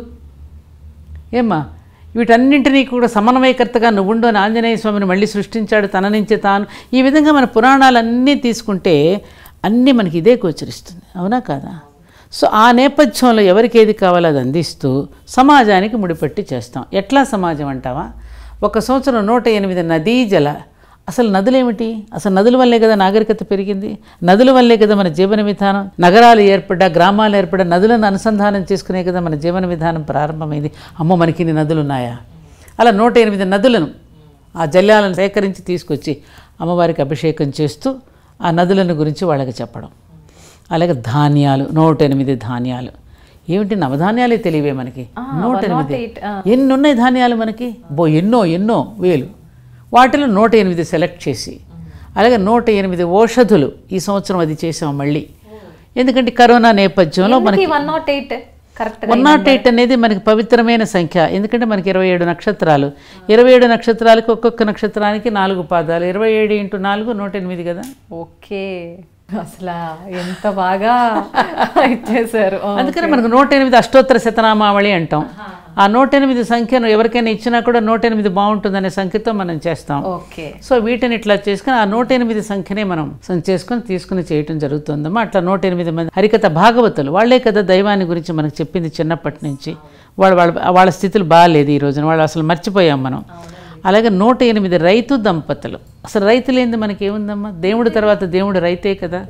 Speaker 2: ఏమ్మా వీటన్నింటినీ కూడా సమన్వయకర్తగా నువ్వుండు అని ఆంజనేయ స్వామిని మళ్ళీ సృష్టించాడు తన నుంచి తాను ఈ విధంగా మన పురాణాలన్నీ తీసుకుంటే అన్నీ మనకి ఇదే గోచరిస్తుంది అవునా కాదా సో ఆ నేపథ్యంలో ఎవరికి ఏది కావాలో అది అందిస్తూ సమాజానికి ముడిపెట్టి చేస్తాం ఎట్లా సమాజం అంటావా ఒక సంవత్సరం నూట ఎనిమిది నదీ జల అసలు నదులేమిటి అసలు నదుల వల్లే కదా నాగరికత పెరిగింది నదుల వల్లే కదా మన జీవన విధానం నగరాలు ఏర్పడ్డా గ్రామాలు ఏర్పడ్డా నదులను అనుసంధానం చేసుకునే కదా మన జీవన విధానం ప్రారంభమైంది అమ్మో మనకి ఇన్ని నదులు ఉన్నాయా అలా నూట ఎనిమిది నదులను ఆ జల్యాలను సేకరించి తీసుకొచ్చి అమ్మవారికి అభిషేకం చేస్తూ ఆ నదులను గురించి వాళ్ళకి చెప్పడం అలాగే ధాన్యాలు నూట ఎనిమిది ధాన్యాలు ఏమిటి నవధాన్యాలే తెలివే మనకి నూట ఎనిమిది
Speaker 1: eight,
Speaker 2: ఎన్ని ఉన్నాయి ధాన్యాలు మనకి బో ఎన్నో ఎన్నో వేలు వాటిలో నూట ఎనిమిది సెలెక్ట్ చేసి అలాగే నూట ఎనిమిది ఓషధులు ఈ సంవత్సరం అది చేసాం మళ్ళీ ఎందుకంటే కరోనా నేపథ్యంలో మనకి
Speaker 1: one not eight correct
Speaker 2: one not eight అనేది మనకి పవిత్రమైన సంఖ్య ఎందుకంటే మనకి ఇరవై ఏడు నక్షత్రాలు ఇరవై ఏడు నక్షత్రాలకు ఒక్కొక్క నక్షత్రానికి నాలుగు పాదాలు ఇరవై ఏడు ఇంటూ నాలుగు నూట ఎనిమిది కదా
Speaker 1: ఓకే అసలు ఎంత బాగా ఇచ్చేసారు
Speaker 2: అందుకని మనకు నూట ఎనిమిది అష్టోత్తర శతనామావళి అంటాం ఆ నూట ఎనిమిది సంఖ్యను ఎవరికైనా ఇచ్చినా కూడా నూట ఎనిమిది బాగుంటుందనే సంఖ్యతో మనం చేస్తాం
Speaker 1: ఓకే
Speaker 2: సో వీటిని ఇట్లా చేసుకుని ఆ నూట ఎనిమిది సంఖ్యనే మనం సం- చేసుకుని తీసుకుని చేయటం జరుగుతుందమ్మా అట్లా నూట ఎనిమిది మంది హరికథ భాగవతులు వాళ్ళే కదా దైవాన్ని గురించి మనకు చెప్పింది చిన్నప్పటి నుంచి వాళ్ళ వాళ్ళ వాళ్ళ స్థితులు బాగాలేదు ఈ రోజున వాళ్ళు అసలు మర్చిపోయాం మనం అలాగే నూట ఎనిమిది రైతు దంపతులు అసలు రైతు లేనిది మనకి ఏముందమ్మా దేవుడి తర్వాత దేవుడు రైతే కదా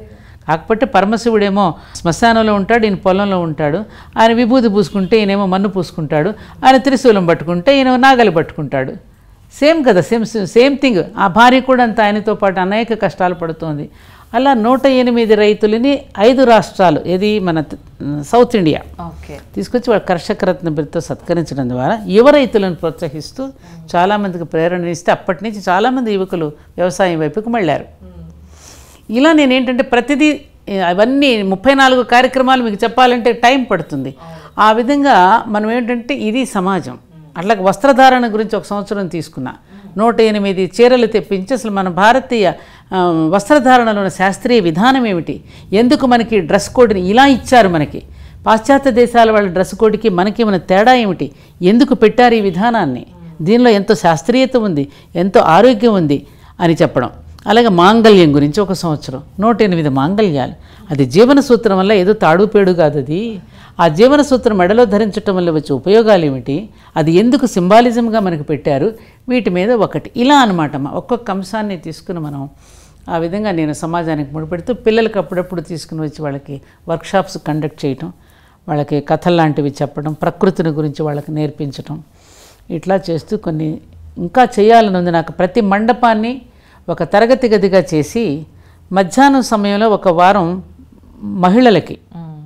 Speaker 2: కాకపోతే పరమశివుడేమో శ్మశానంలో ఉంటాడు ఈయన పొలంలో ఉంటాడు ఆయన విభూతి పూసుకుంటే ఈయనేమో మన్ను పూసుకుంటాడు ఆయన త్రిశూలం పట్టుకుంటే ఈయన నాగలి పట్టుకుంటాడు సేమ్ కదా సేమ్ సేమ్ థింగ్ ఆ భార్య కూడా అంత ఆయనతో పాటు అనేక కష్టాలు పడుతోంది అలా నూట ఎనిమిది రైతులని ఐదు రాష్ట్రాలు ఇది మన త- సౌత్ ఇండియా
Speaker 1: ఓకే
Speaker 2: తీసుకొచ్చి వాళ్ళ కర్షక రత్న బిరుదుతో సత్కరించడం ద్వారా యువ రైతులను ప్రోత్సహిస్తూ చాలామందికి ప్రేరణ ఇస్తే అప్పటి నుంచి చాలామంది యువకులు వ్యవసాయం వైపుకు మళ్ళారు ఇలా నేను ఏంటంటే ప్రతిదీ ఏ, అవన్నీ ముప్పై నాలుగు కార్యక్రమాలు మీకు చెప్పాలంటే టైం పడుతుంది ఆ విధంగా మనం ఏంటంటే ఇది సమాజం అట్లా వస్త్రధారణ గురించి ఒక సంవత్సరం తీసుకున్నా నూట ఎనిమిది చీరలు తెప్పించి అసలు మన భారతీయ ఆ, వస్త్రధారణలో ఉన్న శాస్త్రీయ విధానం ఏమిటి ఎందుకు మనకి డ్రెస్ కోడ్ని ఇలా ఇచ్చారు మనకి పాశ్చాత్య దేశాల వాళ్ళ డ్రెస్ కోడ్కి మనకి మన తేడా ఏమిటి ఎందుకు పెట్టారు ఈ విధానాన్ని దీనిలో ఎంతో శాస్త్రీయత ఉంది ఎంతో ఆరోగ్యం ఉంది అని చెప్పడం అలాగే మాంగళ్యం గురించి ఒక సంవత్సరం నూట ఎనిమిది మాంగళ్యాలు అది జీవన సూత్రం వల్ల ఏదో తాడుపేడు కాదు అది ఆ జీవన సూత్రం మెడలో ధరించటం వల్ల వచ్చే ఉపయోగాలు ఏమిటి అది ఎందుకు సింబాలిజంగా మనకు పెట్టారు వీటి మీద ఒకటి ఇలా అనమాట మా ఒక్కొక్క అంశాన్ని తీసుకుని మనం ఆ విధంగా నేను సమాజానికి ముడిపెడుతూ పిల్లలకి అప్పుడప్పుడు తీసుకుని వచ్చి వాళ్ళకి వర్క్షాప్స్ కండక్ట్ చేయటం వాళ్ళకి కథలు లాంటివి చెప్పడం ప్రకృతిని గురించి వాళ్ళకి నేర్పించటం ఇట్లా చేస్తూ కొన్ని ఇంకా చేయాలని ఉంది నాకు ప్రతి మండపాన్ని ఒక తరగతి గదిగా చేసి మధ్యాహ్నం సమయంలో ఒక వారం మహిళలకి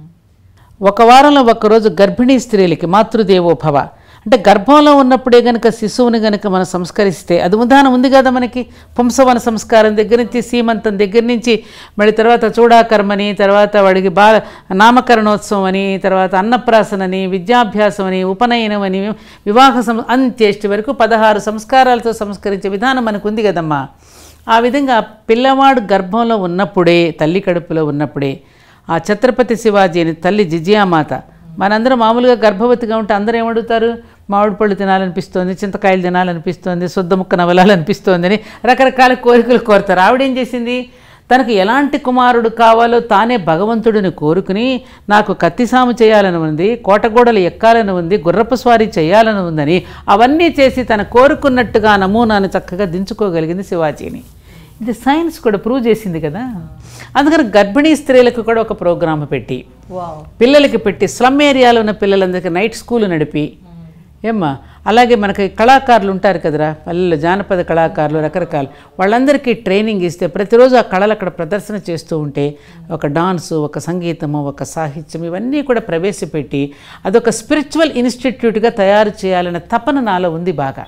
Speaker 2: ఒక వారంలో ఒక్కరోజు గర్భిణీ స్త్రీలకి మాతృదేవోభవ అంటే గర్భంలో ఉన్నప్పుడే గనక శిశువుని గనక మనం సంస్కరిస్తే అది ఉదాహరణ ఉంది కదా మనకి పుంసవన సంస్కారం దగ్గర నుంచి సీమంతం దగ్గర నుంచి మళ్ళీ తర్వాత చూడాకర్మని తర్వాత వాడికి బా నామకరణోత్సవం అని తర్వాత అన్నప్రాసన అని విద్యాభ్యాసం అని ఉపనయనం అని వివాహ సం అంత్యేష్టి వరకు పదహారు సంస్కారాలతో సంస్కరించే విధానం మనకు ఉంది కదమ్మా ఆ విధంగా పిల్లవాడు గర్భంలో ఉన్నప్పుడే తల్లి కడుపులో ఉన్నప్పుడే ఆ ఛత్రపతి శివాజీని తల్లి జిజియామాత మనందరం మామూలుగా గర్భవతిగా ఉంటే అందరూ ఏమడుగుతారు మామిడి పళ్ళు తినాలనిపిస్తోంది చింతకాయలు తినాలనిపిస్తోంది శుద్ధ ముక్క నవలాలనిపిస్తోంది అని రకరకాల కోరికలు కోరుతారు ఆవిడేం చేసింది తనకు ఎలాంటి కుమారుడు కావాలో తానే భగవంతుడిని కోరుకుని నాకు కత్తిసాము చేయాలని ఉంది కోటగోడలు ఎక్కాలని ఉంది గుర్రపు స్వారీ చేయాలని ఉందని అవన్నీ చేసి తన కోరుకున్నట్టుగా నమూనాను చక్కగా దించుకోగలిగింది శివాజీని ఇది సైన్స్ కూడా ప్రూవ్ చేసింది కదా అందుకని గర్భిణీ స్త్రీలకు కూడా ఒక ప్రోగ్రామ్ పెట్టి
Speaker 1: వావ్
Speaker 2: పిల్లలకి పెట్టి స్లమ్ ఏరియాలో ఉన్న పిల్లలందరికీ నైట్ స్కూల్ నడిపి ఏమ్మా అలాగే మనకి కళాకారులు ఉంటారు కదరా పల్లెల్లో జానపద కళాకారులు రకరకాలు వాళ్ళందరికీ ట్రైనింగ్ ఇస్తే ప్రతిరోజు ఆ కళలు అక్కడ ప్రదర్శన చేస్తూ ఉంటే ఒక డాన్సు ఒక సంగీతము ఒక సాహిత్యం ఇవన్నీ కూడా ప్రవేశపెట్టి అదొక స్పిరిచువల్ ఇన్స్టిట్యూట్గా తయారు చేయాలనే తపన నాలో ఉంది బాగా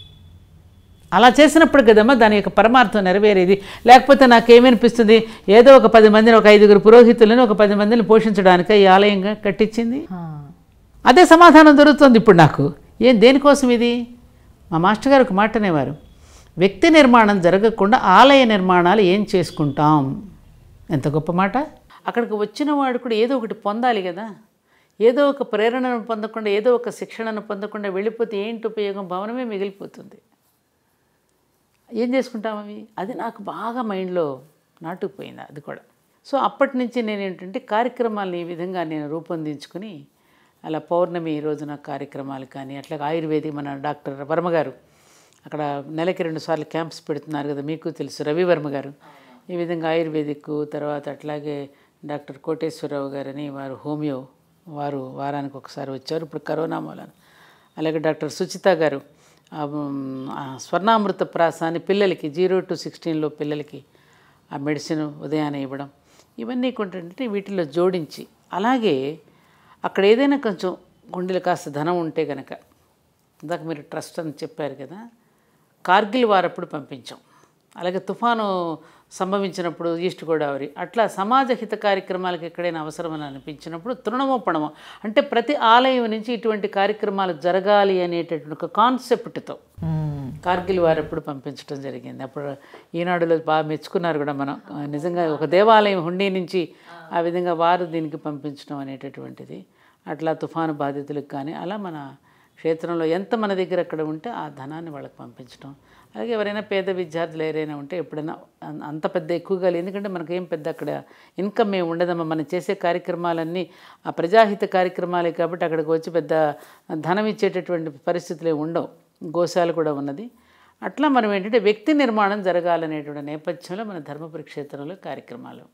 Speaker 2: అలా చేసినప్పుడు కదమ్మా దాని యొక్క పరమార్థం నెరవేరేది లేకపోతే నాకేమనిపిస్తుంది ఏదో ఒక పది మందిని ఒక ఐదుగురు పురోహితులను ఒక పది మందిని పోషించడానికి ఈ ఆలయంగా కట్టించింది అదే సమాధానం దొరుకుతుంది ఇప్పుడు నాకు ఏం దేనికోసం ఇది మా మాస్టర్ గారు ఒక మాట అనేవారు వ్యక్తి నిర్మాణం జరగకుండా ఆలయ నిర్మాణాలు ఏం చేసుకుంటాం ఎంత గొప్ప మాట అక్కడికి వచ్చిన వాడు కూడా ఏదో ఒకటి పొందాలి కదా ఏదో ఒక ప్రేరణను పొందకుండా ఏదో ఒక శిక్షణను పొందకుండా వెళ్ళిపోతే ఏంటి ఉపయోగం భవనమే మిగిలిపోతుంది ఏం చేసుకుంటాం అవి అది నాకు బాగా మైండ్లో నాటుకుపోయింది అది కూడా సో అప్పటి నుంచి నేను ఏంటంటే కార్యక్రమాలను ఈ విధంగా నేను రూపొందించుకుని అలా పౌర్ణమి రోజున కార్యక్రమాలు కానీ అట్లా ఆయుర్వేదిక్ మన డాక్టర్ వర్మ గారు అక్కడ నెలకి రెండు సార్లు క్యాంప్స్ పెడుతున్నారు కదా మీకు తెలుసు రవివర్మ గారు ఈ విధంగా ఆయుర్వేదిక్ తర్వాత అట్లాగే డాక్టర్ కోటేశ్వరరావు గారని వారు హోమియో వారు వారానికి ఒకసారి వచ్చారు ఇప్పుడు కరోనా మూలన అలాగే డాక్టర్ సుచిత గారు ఆ, మ్, ఆ స్వర్ణామృత ప్రాసాన్ని పిల్లలకి జీరో టు సిక్స్టీన్లో పిల్లలకి ఆ మెడిసిన్ ఉదయాన్నే ఇవ్వడం ఇవన్నీ కొంటే వీటిలో జోడించి అలాగే అక్కడ ఏదైనా కొంచెం గుండెలు కాస్త ధనం ఉంటే కనుక ఇందాక మీరు ట్రస్ట్ అని చెప్పారు కదా కార్గిల్ వారప్పుడు పంపించాం అలాగే తుఫాను సంభవించినప్పుడు ఈస్ట్ గోదావరి అట్లా సమాజ హిత కార్యక్రమాలకు ఎక్కడైనా అవసరమని అనిపించినప్పుడు తృణమో పణమో అంటే ప్రతి ఆలయం నుంచి ఇటువంటి కార్యక్రమాలు జరగాలి అనేటటువంటి ఒక కాన్సెప్ట్తో కార్గిల్ వారప్పుడు పంపించడం జరిగింది అప్పుడు ఈనాడులో బాగా మెచ్చుకున్నారు కూడా మనం ఆ, నిజంగా ఒక దేవాలయం హుండీ నుంచి ఆ విధంగా వారు దీనికి పంపించడం అనేటటువంటిది అట్లా తుఫాను బాధితులకు కానీ అలా మన క్షేత్రంలో ఎంత మన దగ్గర అక్కడ ఉంటే ఆ ధనాన్ని వాళ్ళకి పంపించడం అలాగే ఎవరైనా పేద విద్యార్థులు ఎవరైనా ఉంటే ఎప్పుడైనా అం- అంత పెద్ద ఎక్కువగా లేదు ఎందుకంటే మనకి ఏం పెద్ద అక్కడ ఇన్కమ్ ఏమి ఉండదమ్మా మనం చేసే కార్యక్రమాలన్నీ ఆ ప్రజాహిత కార్యక్రమాలే కాబట్టి అక్కడికి వచ్చి పెద్ద ధనం ఇచ్చేటటువంటి పరిస్థితులు ఏమి ఉండవు గోశాల కూడా ఉన్నది అట్లా మనం ఏంటంటే వ్యక్తి నిర్మాణం జరగాలనేటువంటి నేపథ్యంలో మన ధర్మపురి క్షేత్రంలో కార్యక్రమాలు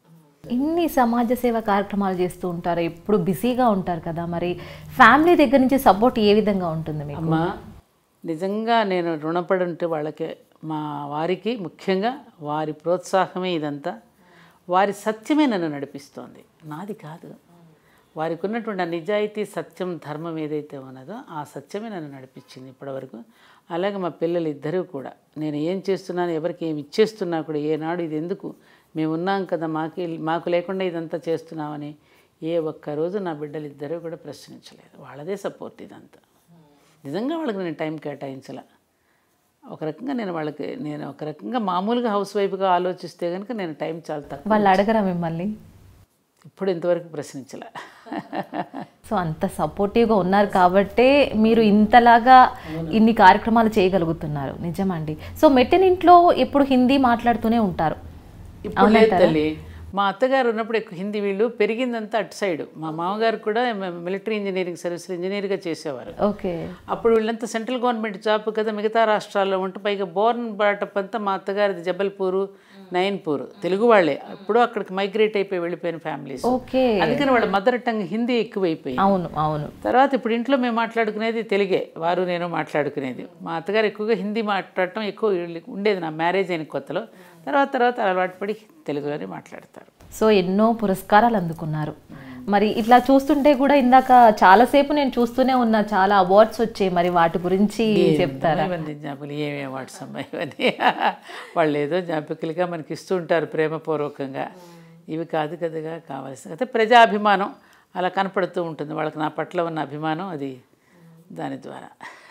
Speaker 1: ఇన్ని సమాజ సేవ కార్యక్రమాలు చేస్తూ ఉంటారు ఎప్పుడు బిజీగా ఉంటారు కదా మరి ఫ్యామిలీ దగ్గర నుంచి సపోర్ట్ ఏ విధంగా ఉంటుంది మీకు
Speaker 2: అమ్మ నిజంగా నేను రుణపడి ఉంటే వాళ్ళకి మా వారికి ముఖ్యంగా వారి ప్రోత్సాహమే ఇదంతా వారి సత్యమే నన్ను నడిపిస్తోంది నాది కాదు వారికి ఉన్నటువంటి ఆ నిజాయితీ సత్యం ధర్మం ఏదైతే ఉన్నదో ఆ సత్యమే నన్ను నడిపించింది ఇప్పటివరకు అలాగే మా పిల్లలు ఇద్దరూ కూడా నేను ఏం చేస్తున్నాను ఎవరికి ఏమి ఇచ్చేస్తున్నా కూడా ఏనాడు ఇది ఎందుకు మేము ఉన్నాం కదా మాకు మాకు లేకుండా ఇదంతా చేస్తున్నామని ఏ ఒక్క రోజు నా బిడ్డలు ఇద్దరూ కూడా ప్రశ్నించలేదు వాళ్ళదే సపోర్ట్ ఇదంతా నిజంగా వాళ్ళకి నేను టైం కేటాయించాల ఒక రకంగా నేను వాళ్ళకి నేను ఒక రకంగా మామూలుగా హౌస్ వైఫ్గా ఆలోచిస్తే కనుక నేను టైం చాలా తక్కువ
Speaker 1: వాళ్ళు అడగరా మిమ్మల్ని
Speaker 2: ఇప్పుడు ఇంతవరకు ప్రశ్నించలే
Speaker 1: సో అంత సపోర్టివ్గా ఉన్నారు కాబట్టే మీరు ఇంతలాగా ఇన్ని కార్యక్రమాలు చేయగలుగుతున్నారు నిజమండి సో మెట్టినింట్లో ఎప్పుడు హిందీ మాట్లాడుతూనే ఉంటారు
Speaker 2: ఇప్పుడు లేదు తల్లి మా అత్తగారు ఉన్నప్పుడు ఎక్కువ హిందీ వీళ్ళు పెరిగిందంతా అటు సైడ్ మా మామగారు కూడా మిలిటరీ ఇంజనీరింగ్ సర్వీస్లో ఇంజనీర్గా చేసేవారు
Speaker 1: ఓకే
Speaker 2: అప్పుడు వీళ్ళంతా సెంట్రల్ గవర్నమెంట్ జాబ్ కదా మిగతా రాష్ట్రాల్లో ఉంటే పైగా బోర్న్ బాటప్ అంతా మా అత్తగారిది జబల్పూరు నైన్పూర్ తెలుగు వాళ్ళే అప్పుడు అక్కడికి మైగ్రేట్ అయిపోయి వెళ్ళిపోయిన ఫ్యామిలీస్
Speaker 1: ఓకే
Speaker 2: అందుకని వాళ్ళ మదర్ టంగ్ హిందీ ఎక్కువైపోయింది
Speaker 1: అవును అవును
Speaker 2: తర్వాత ఇప్పుడు ఇంట్లో మేము మాట్లాడుకునేది తెలుగే వారు నేను మాట్లాడుకునేది మా అత్తగారు ఎక్కువగా హిందీ మాట్లాడటం ఎక్కువ ఉండేది నా మ్యారేజ్ అయిన కొత్తలో తర్వాత తర్వాత అలవాటు పడి తెలుగులోనే మాట్లాడతారు
Speaker 1: సో ఎన్నో పురస్కారాలు అందుకున్నారు మరి ఇట్లా చూస్తుంటే కూడా ఇందాక చాలాసేపు నేను చూస్తూనే ఉన్నా చాలా అవార్డ్స్ వచ్చాయి మరి వాటి గురించి చెప్తారా
Speaker 2: ఇవన్నీ జ్ఞాపకులు ఏమేమి అవార్డ్స్ అమ్మా ఇవన్నీ వాళ్ళు ఏదో జ్ఞాపకులుగా మనకి ఇస్తూ ఉంటారు ప్రేమపూర్వకంగా ఇవి కాదు కదగా కావాల్సిన అయితే ప్రజాభిమానం అలా కనపడుతూ ఉంటుంది వాళ్ళకి నా పట్ల ఉన్న అభిమానం అది దాని ద్వారా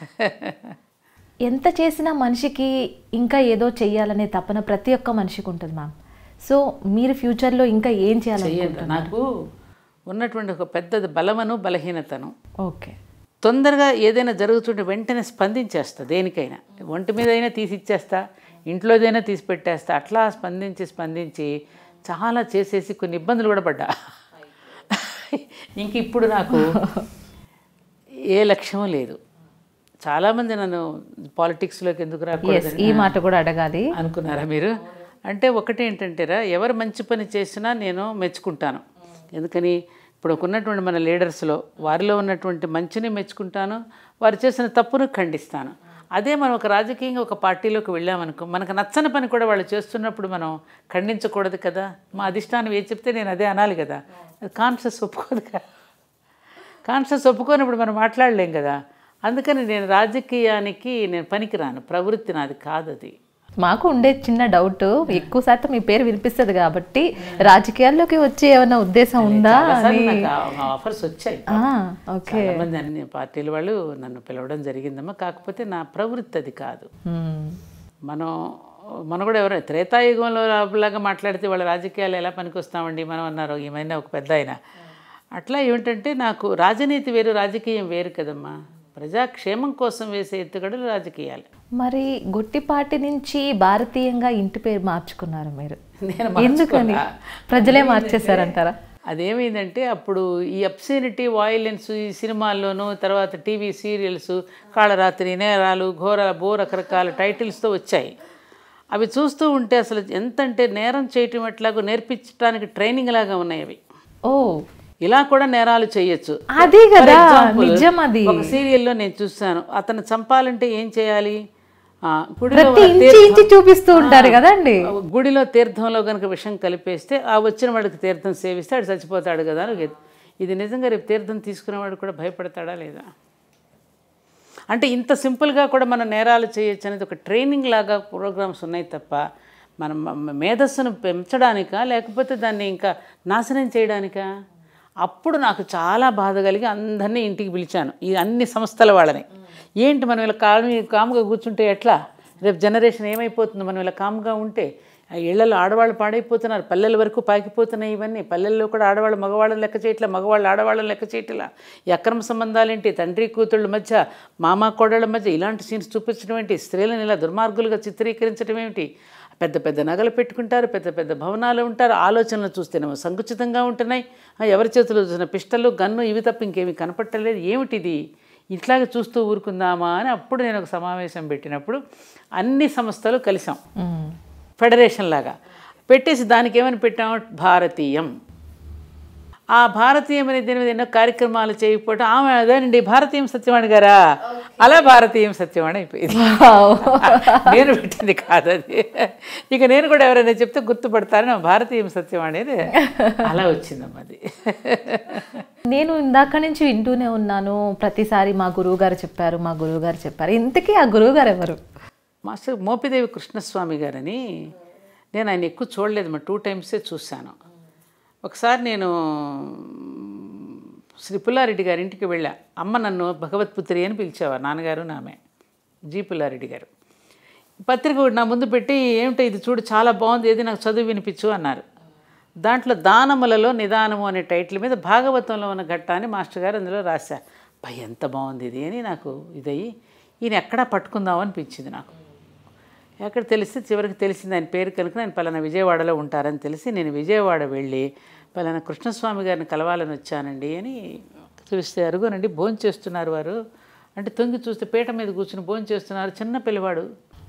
Speaker 1: ఎంత చేసినా మనిషికి ఇంకా ఏదో చెయ్యాలనే తపన ప్రతి ఒక్క మనిషికి ఉంటుంది మ్యామ్ సో మీరు ఫ్యూచర్లో ఇంకా ఏం చేయాలి
Speaker 2: చెయ్యండి నాకు ఉన్నటువంటి ఒక పెద్ద బలమను బలహీనతను
Speaker 1: ఓకే
Speaker 2: తొందరగా ఏదైనా జరుగుతుంటే వెంటనే స్పందించేస్తా దేనికైనా ఒంటి మీద అయినా తీసి ఇచ్చేస్తా ఇంట్లోదైనా తీసి పెట్టేస్తా అట్లా స్పందించి స్పందించి చాలా చేసేసి కొన్ని ఇబ్బందులు కూడా పడ్డా ఇంక ఇప్పుడు నాకు ఏ లక్ష్యం లేదు చాలామంది నన్ను పాలిటిక్స్లోకి ఎందుకు రాకూడదు
Speaker 1: ఈ మాట కూడా అడగాలి
Speaker 2: అనుకున్నారా మీరు అంటే ఒకటి ఏంటంటేరా ఎవరు మంచి పని చేసినా నేను మెచ్చుకుంటాను ఎందుకని ఇప్పుడు ఉన్నటువంటి మన లీడర్స్లో వారిలో ఉన్నటువంటి మంచిని మెచ్చుకుంటాను వారు చేసిన తప్పును ఖండిస్తాను అదే మనం ఒక రాజకీయంగా ఒక పార్టీలోకి వెళ్ళామనుకో మనకు నచ్చని పని కూడా వాళ్ళు చేస్తున్నప్పుడు మనం ఖండించకూడదు కదా మా అధిష్టానం ఏ చెప్తే నేను అదే అనాలి కదా అది కాన్షియస్ ఒప్పుకోదు కదా కాన్షియస్ ఒప్పుకోనప్పుడు మనం మాట్లాడలేం కదా అందుకని నేను రాజకీయానికి నేను పనికిరాను ప్రవృత్తి నాది కాదు అది
Speaker 1: మాకు ఉండే చిన్న డౌట్ ఎక్కువ శాతం మీ పేరు వినిపిస్తుంది కాబట్టి రాజకీయాల్లోకి వచ్చే ఏమైనా ఉద్దేశం ఉందా
Speaker 2: చాలాసార్లు నాకు ఆ ఆఫర్స్ వచ్చాయి
Speaker 1: ఆ, ఓకే
Speaker 2: చాలా మంది అన్ని పార్టీల వాళ్ళు నన్ను పిలవడం జరిగిందమ్మా కాకపోతే నా ప్రవృత్తి అది కాదు
Speaker 1: మ్మ్.
Speaker 2: మనం మనం కూడా ఎవరైనా త్రేతాయుగంలో లాగా మాట్లాడితే వాళ్ళ రాజకీయాలు ఎలా పనికొస్తామండి మనం అన్నారు ఏమైనా ఒక పెద్ద ఆయన అట్లా ఏమిటంటే నాకు రాజనీతి వేరు రాజకీయం వేరు కదమ్మా ప్రజాక్షేమం కోసం వేసే ఎత్తుగడలు రాజకీయాలు
Speaker 1: మరి గొట్టిపాటి నుంచి భారతీయంగా ఇంటి పేరు మార్చుకున్నారు మీరు
Speaker 2: నేను
Speaker 1: ఎందుకని
Speaker 2: మార్చుకోలా.
Speaker 1: ప్రజలే మార్చేశారంటారా
Speaker 2: అదేమైందంటే అప్పుడు ఈ అబ్సినిటీ వాయిలెన్స్ ఈ సినిమాల్లోనూ తర్వాత టీవీ సీరియల్స్ కాళరాత్రి నేరాలు ఘోర బో రకరకాల టైటిల్స్తో వచ్చాయి అవి చూస్తూ ఉంటే అసలు ఎంత అంటే నేరం చేయటం ఎట్లాగో నేర్పించడానికి ట్రైనింగ్ లాగా ఉన్నాయి అవి
Speaker 1: ఓ
Speaker 2: ఇలా కూడా నేరాలు చేయొచ్చు
Speaker 1: అదే
Speaker 2: For
Speaker 1: కదా
Speaker 2: example,
Speaker 1: నిజం అది
Speaker 2: ఒక సీరియల్లో నేను చూస్తాను అతను చంపాలంటే ఏం చేయాలి ఆ, గుడిలో
Speaker 1: ప్రతి ఇంచి ఇంచి చూపిస్తూ ఉంటారు కదండి
Speaker 2: గుడిలో తీర్థంలో కనుక విషం కలిపేస్తే ఆ వచ్చిన వాడికి తీర్థం సేవిస్తే ఆడు చచ్చిపోతాడు కదా అని ఒక- ఇది నిజంగా రేపు తీర్థం తీసుకునేవాడు కూడా భయపడతాడా లేదా అంటే ఇంత సింపుల్గా కూడా మనం నేరాలు చేయొచ్చు అనేది ఒక ట్రైనింగ్ లాగా ప్రోగ్రామ్స్ ఉన్నాయి తప్ప మనం మ- మేధస్సును పెంచడానికా లేకపోతే దాన్ని ఇంకా నాశనం చేయడానికా అప్పుడు నాకు చాలా బాధ కలిగి అందరినీ ఇంటికి పిలిచాను ఈ అన్ని సంస్థల వాళ్ళని ఏంటి మనం ఇలా కామి కాముగా కూర్చుంటే ఎట్లా రేపు జనరేషన్ ఏమైపోతుంది మనం ఇలా కామ్గా ఉంటే ఆ ఇళ్లలో ఆడవాళ్ళు పాడైపోతున్నారు పల్లెల వరకు పాకిపోతున్నాయి ఇవన్నీ పల్లెల్లో కూడా ఆడవాళ్ళు మగవాళ్ళని లెక్క చేయట్లా మగవాళ్ళు ఆడవాళ్ళని లెక్క చేయట్లా ఈ అక్రమ సంబంధాలేంటి తండ్రి కూతుళ్ళ మధ్య మామ కోడళ్ళ మధ్య ఇలాంటి సీన్స్ చూపించడం ఏంటి స్త్రీలను ఇలా దుర్మార్గులుగా చిత్రీకరించడం ఏమిటి పెద్ద పెద్ద నగలు పెట్టుకుంటారు పెద్ద పెద్ద భవనాలు ఉంటారు ఆలోచనలు చూస్తేనేమో సంకుచితంగా ఉంటున్నాయి ఆ, ఎవరి చేతిలో చూసిన పిస్టలు గన్ను ఇవి తప్ప ఇంకేమీ కనపట్టలేదు ఏమిటిది ఇట్లాగే చూస్తూ ఊరుకుందామా అని అప్పుడు నేను ఒక సమావేశం పెట్టినప్పుడు అన్ని సంస్థలు కలిసాం
Speaker 1: మ్మ్.
Speaker 2: ఫెడరేషన్ లాగా పెట్టేసి దానికి ఏమని పెట్టాము భారతీయం ఆ భారతీయం అనే దీని మీద ఎన్నో కార్యక్రమాలు చేయకపోవటం ఆమె అదేనండి భారతీయం సత్యవాణి గారా అలా భారతీయం సత్యవాణి అయిపోయింది నేను పెట్టింది కాదు అది ఇక నేను కూడా ఎవరైనా చెప్తే గుర్తుపడతారని ఆ భారతీయం సత్యవాణి అనేది అలా వచ్చిందమ్మా అది
Speaker 1: నేను ఇందాక నుంచి వింటూనే ఉన్నాను ప్రతిసారి మా గురువు గారు చెప్పారు మా గురువు గారు చెప్పారు ఇంతకీ ఆ గురువు గారు ఎవరు
Speaker 2: మాస్టర్ మోపిదేవి కృష్ణస్వామి గారని నేను ఆయన ఎక్కువ చూడలేదు మా టూ టైమ్సే చూశాను ఒకసారి నేను శ్రీ పుల్లారెడ్డి గారి ఇంటికి వెళ్ళా అమ్మ నన్ను భగవత్పుత్రి అని పిలిచేవారు నాన్నగారు నామే జీ పుల్లారెడ్డి గారు పత్రిక ఒకటి నా ముందు పెట్టి ఏమిటో ఇది చూడు చాలా బాగుంది ఏది నాకు చదువు వినిపించు అన్నారు దాంట్లో దానములలో నిదానము అనే టైటిల్ మీద భాగవతంలో ఉన్న ఘట్టాన్ని మాస్టర్ గారు అందులో రాశారు భయ ఎంత బాగుంది ఇది అని నాకు ఇదయ్యి ఈయన ఎక్కడా పట్టుకుందాం అనిపించింది నాకు ఎక్కడ తెలిస్తే చివరికి తెలిసింది ఆయన పేరు కనుక నేను పలానా విజయవాడలో ఉంటారని తెలిసి నేను విజయవాడ వెళ్ళి పలానా కృష్ణస్వామి గారిని కలవాలని వచ్చానండి అని చూస్తే అరుగునండి భోజనం చేస్తున్నారు వారు అంటే తొంగి చూస్తే పీట మీద కూర్చుని భోజనం చేస్తున్నారు చిన్న పిల్లవాడు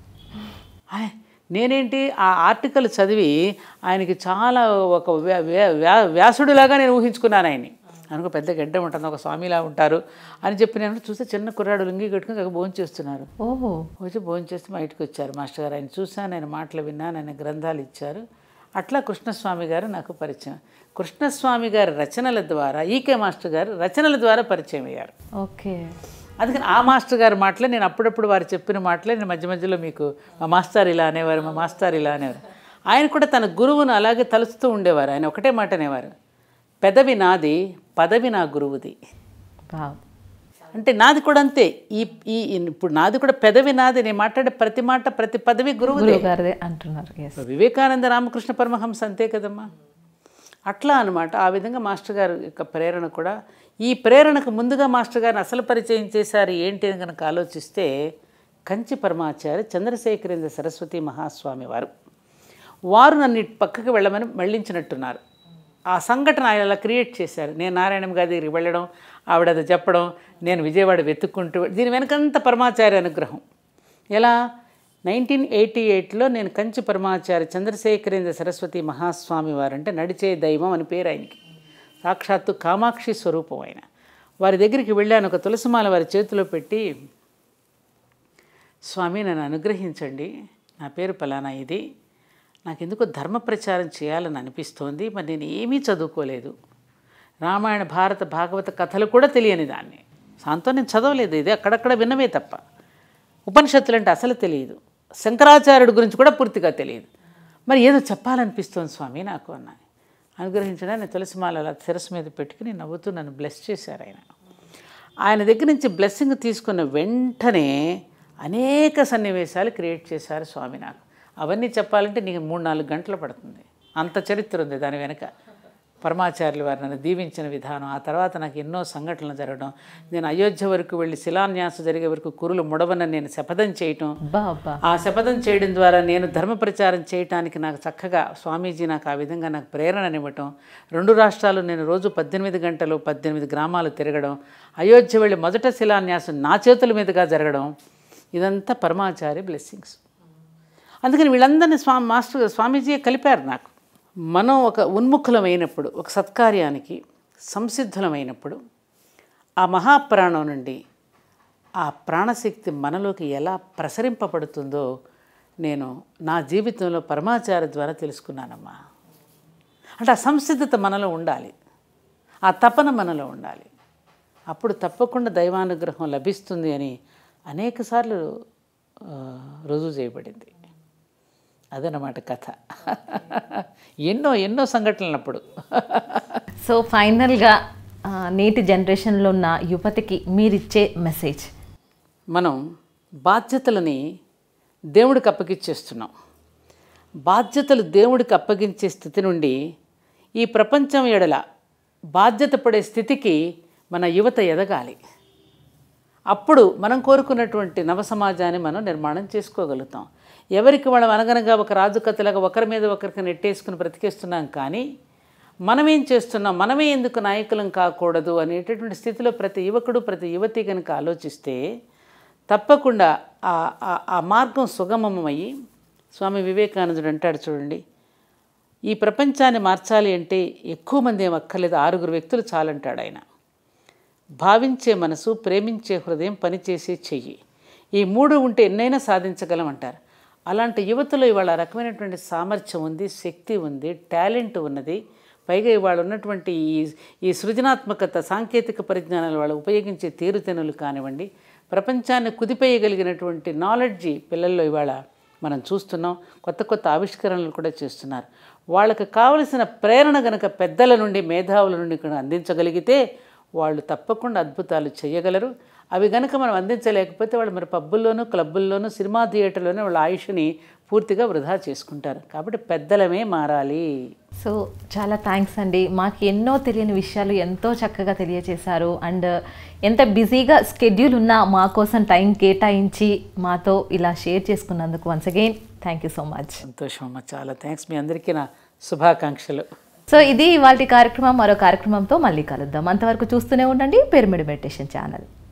Speaker 2: ఆయ్, నేనేంటి ఆ ఆర్టికల్ చదివి ఆయనకి చాలా ఒక వ్యా- వ్యా- వ్యా- వ్యాసుడిలాగా నేను ఊహించుకున్నాను ఆయన్ని అనుకో పెద్ద గడ్డ ఉంటుంది ఒక స్వామిలా ఉంటారు అని చెప్పి నేను చూస్తే చిన్న కుర్రాడు లుంగి కట్టుకుని ఒక భోజనం చేస్తున్నారు
Speaker 1: ఓహో
Speaker 2: వచ్చి భోజనం చేస్తే మా ఇంటికి వచ్చారు మాస్టర్ గారు ఆయన చూశాను ఆయన మాటలు విన్నాను ఆయన గ్రంథాలు ఇచ్చారు అట్లా కృష్ణస్వామి గారు నాకు పరిచయం కృష్ణస్వామి గారి రచనల ద్వారా ఈకే మాస్టర్ గారు రచనల ద్వారా పరిచయం అయ్యారు
Speaker 1: ఓకే
Speaker 2: అందుకని ఆ మాస్టర్ గారి మాటలే నేను అప్పుడప్పుడు వారు చెప్పిన మాటలే నేను మధ్య మధ్యలో మీకు మా మాస్టర్ ఇలా అనేవారు మా మాస్టర్ ఇలా అనేవారు ఆయన కూడా తన గురువును అలాగే తలుస్తూ ఉండేవారు ఆయన ఒకటే మాట అనేవారు పెదవి నాది పదవి నా గురువుది
Speaker 1: వావ్
Speaker 2: అంటే నాది కూడా అంతే ఈ ఈ ఇప్పుడు నాది కూడా పెదవి నాది నేను మాట్లాడే ప్రతి మాట ప్రతి పదవి గురువుదే
Speaker 1: గురువు గారిదే అంటున్నారు ఎస్
Speaker 2: వివేకానంద రామకృష్ణ పరమహంస అంతే కదమ్మా అట్లా అనమాట ఆ విధంగా మాస్టర్ గారు యొక్క ప్రేరణ కూడా ఈ ప్రేరణకు ముందుగా మాస్టర్ గారిని అసలు పరిచయం చేశారు ఏంటి అని కనుక ఆలోచిస్తే కంచి పరమాచార్య చంద్రశేఖరేంద్ర సరస్వతి మహాస్వామి వారు వారు నన్ను ఇటు పక్కకి వెళ్ళమని మళ్ళించినట్టున్నారు ఆ సంఘటన ఆయన అలా క్రియేట్ చేశారు నేను నారాయణం గారి దగ్గరికి వెళ్ళడం ఆవిడ అది చెప్పడం నేను విజయవాడ వెతుక్కుంటూ దీని వెనకంత పరమాచార్య అనుగ్రహం ఎలా నైన్టీన్ ఎయిటీ ఎయిట్లో నేను కంచి పరమాచార్య చంద్రశేఖరేంద్ర సరస్వతి మహాస్వామి వారంటే నడిచే దైవం అని పేరు ఆయనకి సాక్షాత్తు కామాక్షి స్వరూపం ఆయన వారి దగ్గరికి వెళ్ళాను ఒక తులసిమాల వారి చేతిలో పెట్టి స్వామి నన్ను అనుగ్రహించండి నా పేరు పలానా ఇది నాకెందుకో ధర్మ ప్రచారం చేయాలని అనిపిస్తోంది మరి నేను ఏమీ చదువుకోలేదు రామాయణ భారత భాగవత కథలు కూడా తెలియని దాన్ని సాంతో నేను చదవలేదు ఇది అక్కడక్కడ విన్నవే తప్ప ఉపనిషత్తులు అంటే అసలు తెలియదు శంకరాచార్యుడి గురించి కూడా పూర్తిగా తెలియదు మరి ఏదో చెప్పాలనిపిస్తోంది స్వామి నాకు అన్నాను అనుగ్రహించడా నేను తులసిమాల అలా శిరస్సు మీద పెట్టుకుని నవ్వుతూ నన్ను బ్లెస్ చేశారు ఆయన ఆయన దగ్గర నుంచి బ్లెస్సింగ్ తీసుకున్న వెంటనే అనేక సన్నివేశాలు క్రియేట్ చేశారు స్వామి నాకు అవన్నీ చెప్పాలంటే నీకు మూడు నాలుగు గంటలు పడుతుంది అంత చరిత్ర ఉంది దాని వెనుక పరమాచార్యులు వారు నన్ను దీవించిన విధానం ఆ తర్వాత నాకు ఎన్నో సంఘటనలు జరగడం నేను అయోధ్య వరకు వెళ్ళి శిలాన్యాసం జరిగే వరకు కురులు ముడవనని నేను శపథం చేయటం
Speaker 1: అబ్బా అబ్బా
Speaker 2: ఆ శపథం చేయడం ద్వారా నేను ధర్మ ప్రచారం చేయటానికి నాకు చక్కగా స్వామీజీ నాకు ఆ విధంగా నాకు ప్రేరణనివ్వటం రెండు రాష్ట్రాలు నేను రోజు పద్దెనిమిది గంటలు పద్దెనిమిది గ్రామాలు తిరగడం అయోధ్య వెళ్ళి మొదట శిలాన్యాసం నా చేతుల మీదుగా జరగడం ఇదంతా పరమాచార్య బ్లెస్సింగ్స్ అందుకని వీళ్ళందరినీ స్వా మాస్టర్ స్వామీజీ కలిపారు నాకు మనం ఒక ఉన్ముఖులమైనప్పుడు ఒక సత్కార్యానికి సంసిద్ధులమైనప్పుడు ఆ మహాప్రాణం నుండి ఆ ప్రాణశక్తి మనలోకి ఎలా ప్రసరింపబడుతుందో నేను నా జీవితంలో పరమాచార్య ద్వారా తెలుసుకున్నానమ్మా అంటే ఆ సంసిద్ధత మనలో ఉండాలి ఆ తపన మనలో ఉండాలి అప్పుడు తప్పకుండా దైవానుగ్రహం లభిస్తుంది అని అనేకసార్లు ఆ, రుజువు చేయబడింది అదనమాట కథ ఎన్నో ఎన్నో సంఘటనలు అప్పుడు
Speaker 1: సో ఫైనల్గా ఆ, నేటి జనరేషన్లో ఉన్న యువతకి మీరిచ్చే మెసేజ్
Speaker 2: మనం బాధ్యతలని దేవుడికి అప్పగించేస్తున్నాం బాధ్యతలు దేవుడికి అప్పగించే స్థితి నుండి ఈ ప్రపంచం ఎడల బాధ్యత పడే స్థితికి మన యువత ఎదగాలి అప్పుడు మనం కోరుకున్నటువంటి నవ సమాజాన్ని మనం నిర్మాణం చేసుకోగలుగుతాం ఎవరికి మనం అనగనగా ఒక రాజు కథలాగా ఒకరి మీద ఒకరికి నెట్టేసుకుని బ్రతికేస్తున్నాం కానీ మనమేం చేస్తున్నాం మనమే ఎందుకు నాయకులం కాకూడదు అనేటటువంటి స్థితిలో ప్రతి యువకుడు ప్రతి యువతి కనుక ఆలోచిస్తే తప్పకుండా ఆ ఆ- ఆ మార్గం సుగమమయ్యి స్వామి వివేకానందుడు అంటాడు చూడండి ఈ ప్రపంచాన్ని మార్చాలి అంటే ఎక్కువ మంది ఏం అక్కర్లేదు ఆరుగురు వ్యక్తులు చాలంటాడు ఆయన భావించే మనసు ప్రేమించే హృదయం పనిచేసే చెయ్యి ఈ మూడు ఉంటే ఎన్నైనా సాధించగలం అంటారు అలాంటి యువతలో ఇవాళ ఆ రకమైనటువంటి సామర్థ్యం ఉంది శక్తి ఉంది టాలెంట్ ఉన్నది పైగా ఇవాళ ఉన్నటువంటి ఈ ఈ సృజనాత్మకత సాంకేతిక పరిజ్ఞానాలు వాళ్ళు ఉపయోగించే తీరుతెనులు కానివ్వండి ప్రపంచాన్ని కుదిపేయగలిగినటువంటి నాలెడ్జి పిల్లల్లో ఇవాళ మనం చూస్తున్నాం కొత్త కొత్త ఆవిష్కరణలు కూడా చేస్తున్నారు వాళ్ళకి కావలసిన ప్రేరణ గనక పెద్దల నుండి మేధావుల నుండి కూడా అందించగలిగితే వాళ్ళు తప్పకుండా అద్భుతాలు చేయగలరు అవి గనక మనం అందించలేకపోతే వాళ్ళు మరి పబ్బుల్లోనూ క్లబ్బుల్లోనూ సినిమా థియేటర్లోనూ వాళ్ళ ఆయుష్ని పూర్తిగా వృధా చేసుకుంటారు కాబట్టి పెద్దలమే మారాలి
Speaker 1: సో చాలా థ్యాంక్స్ అండి మాకు ఎన్నో తెలియని విషయాలు ఎంతో చక్కగా తెలియజేశారు అండ్ ఎంత బిజీగా స్కెడ్యూల్ ఉన్నా మా కోసం టైం కేటాయించి మాతో ఇలా షేర్ చేసుకున్నందుకు once again thank you so much
Speaker 2: సంతోషం అమ్మ చాలా థ్యాంక్స్ మీ అందరికీ నా శుభాకాంక్షలు
Speaker 1: సో ఇది ఇవాళ కార్యక్రమం మరో కార్యక్రమంతో మళ్ళీ కలుద్దాం అంతవరకు చూస్తూనే ఉండండి పిరమిడ్ మెడిటేషన్ ఛానల్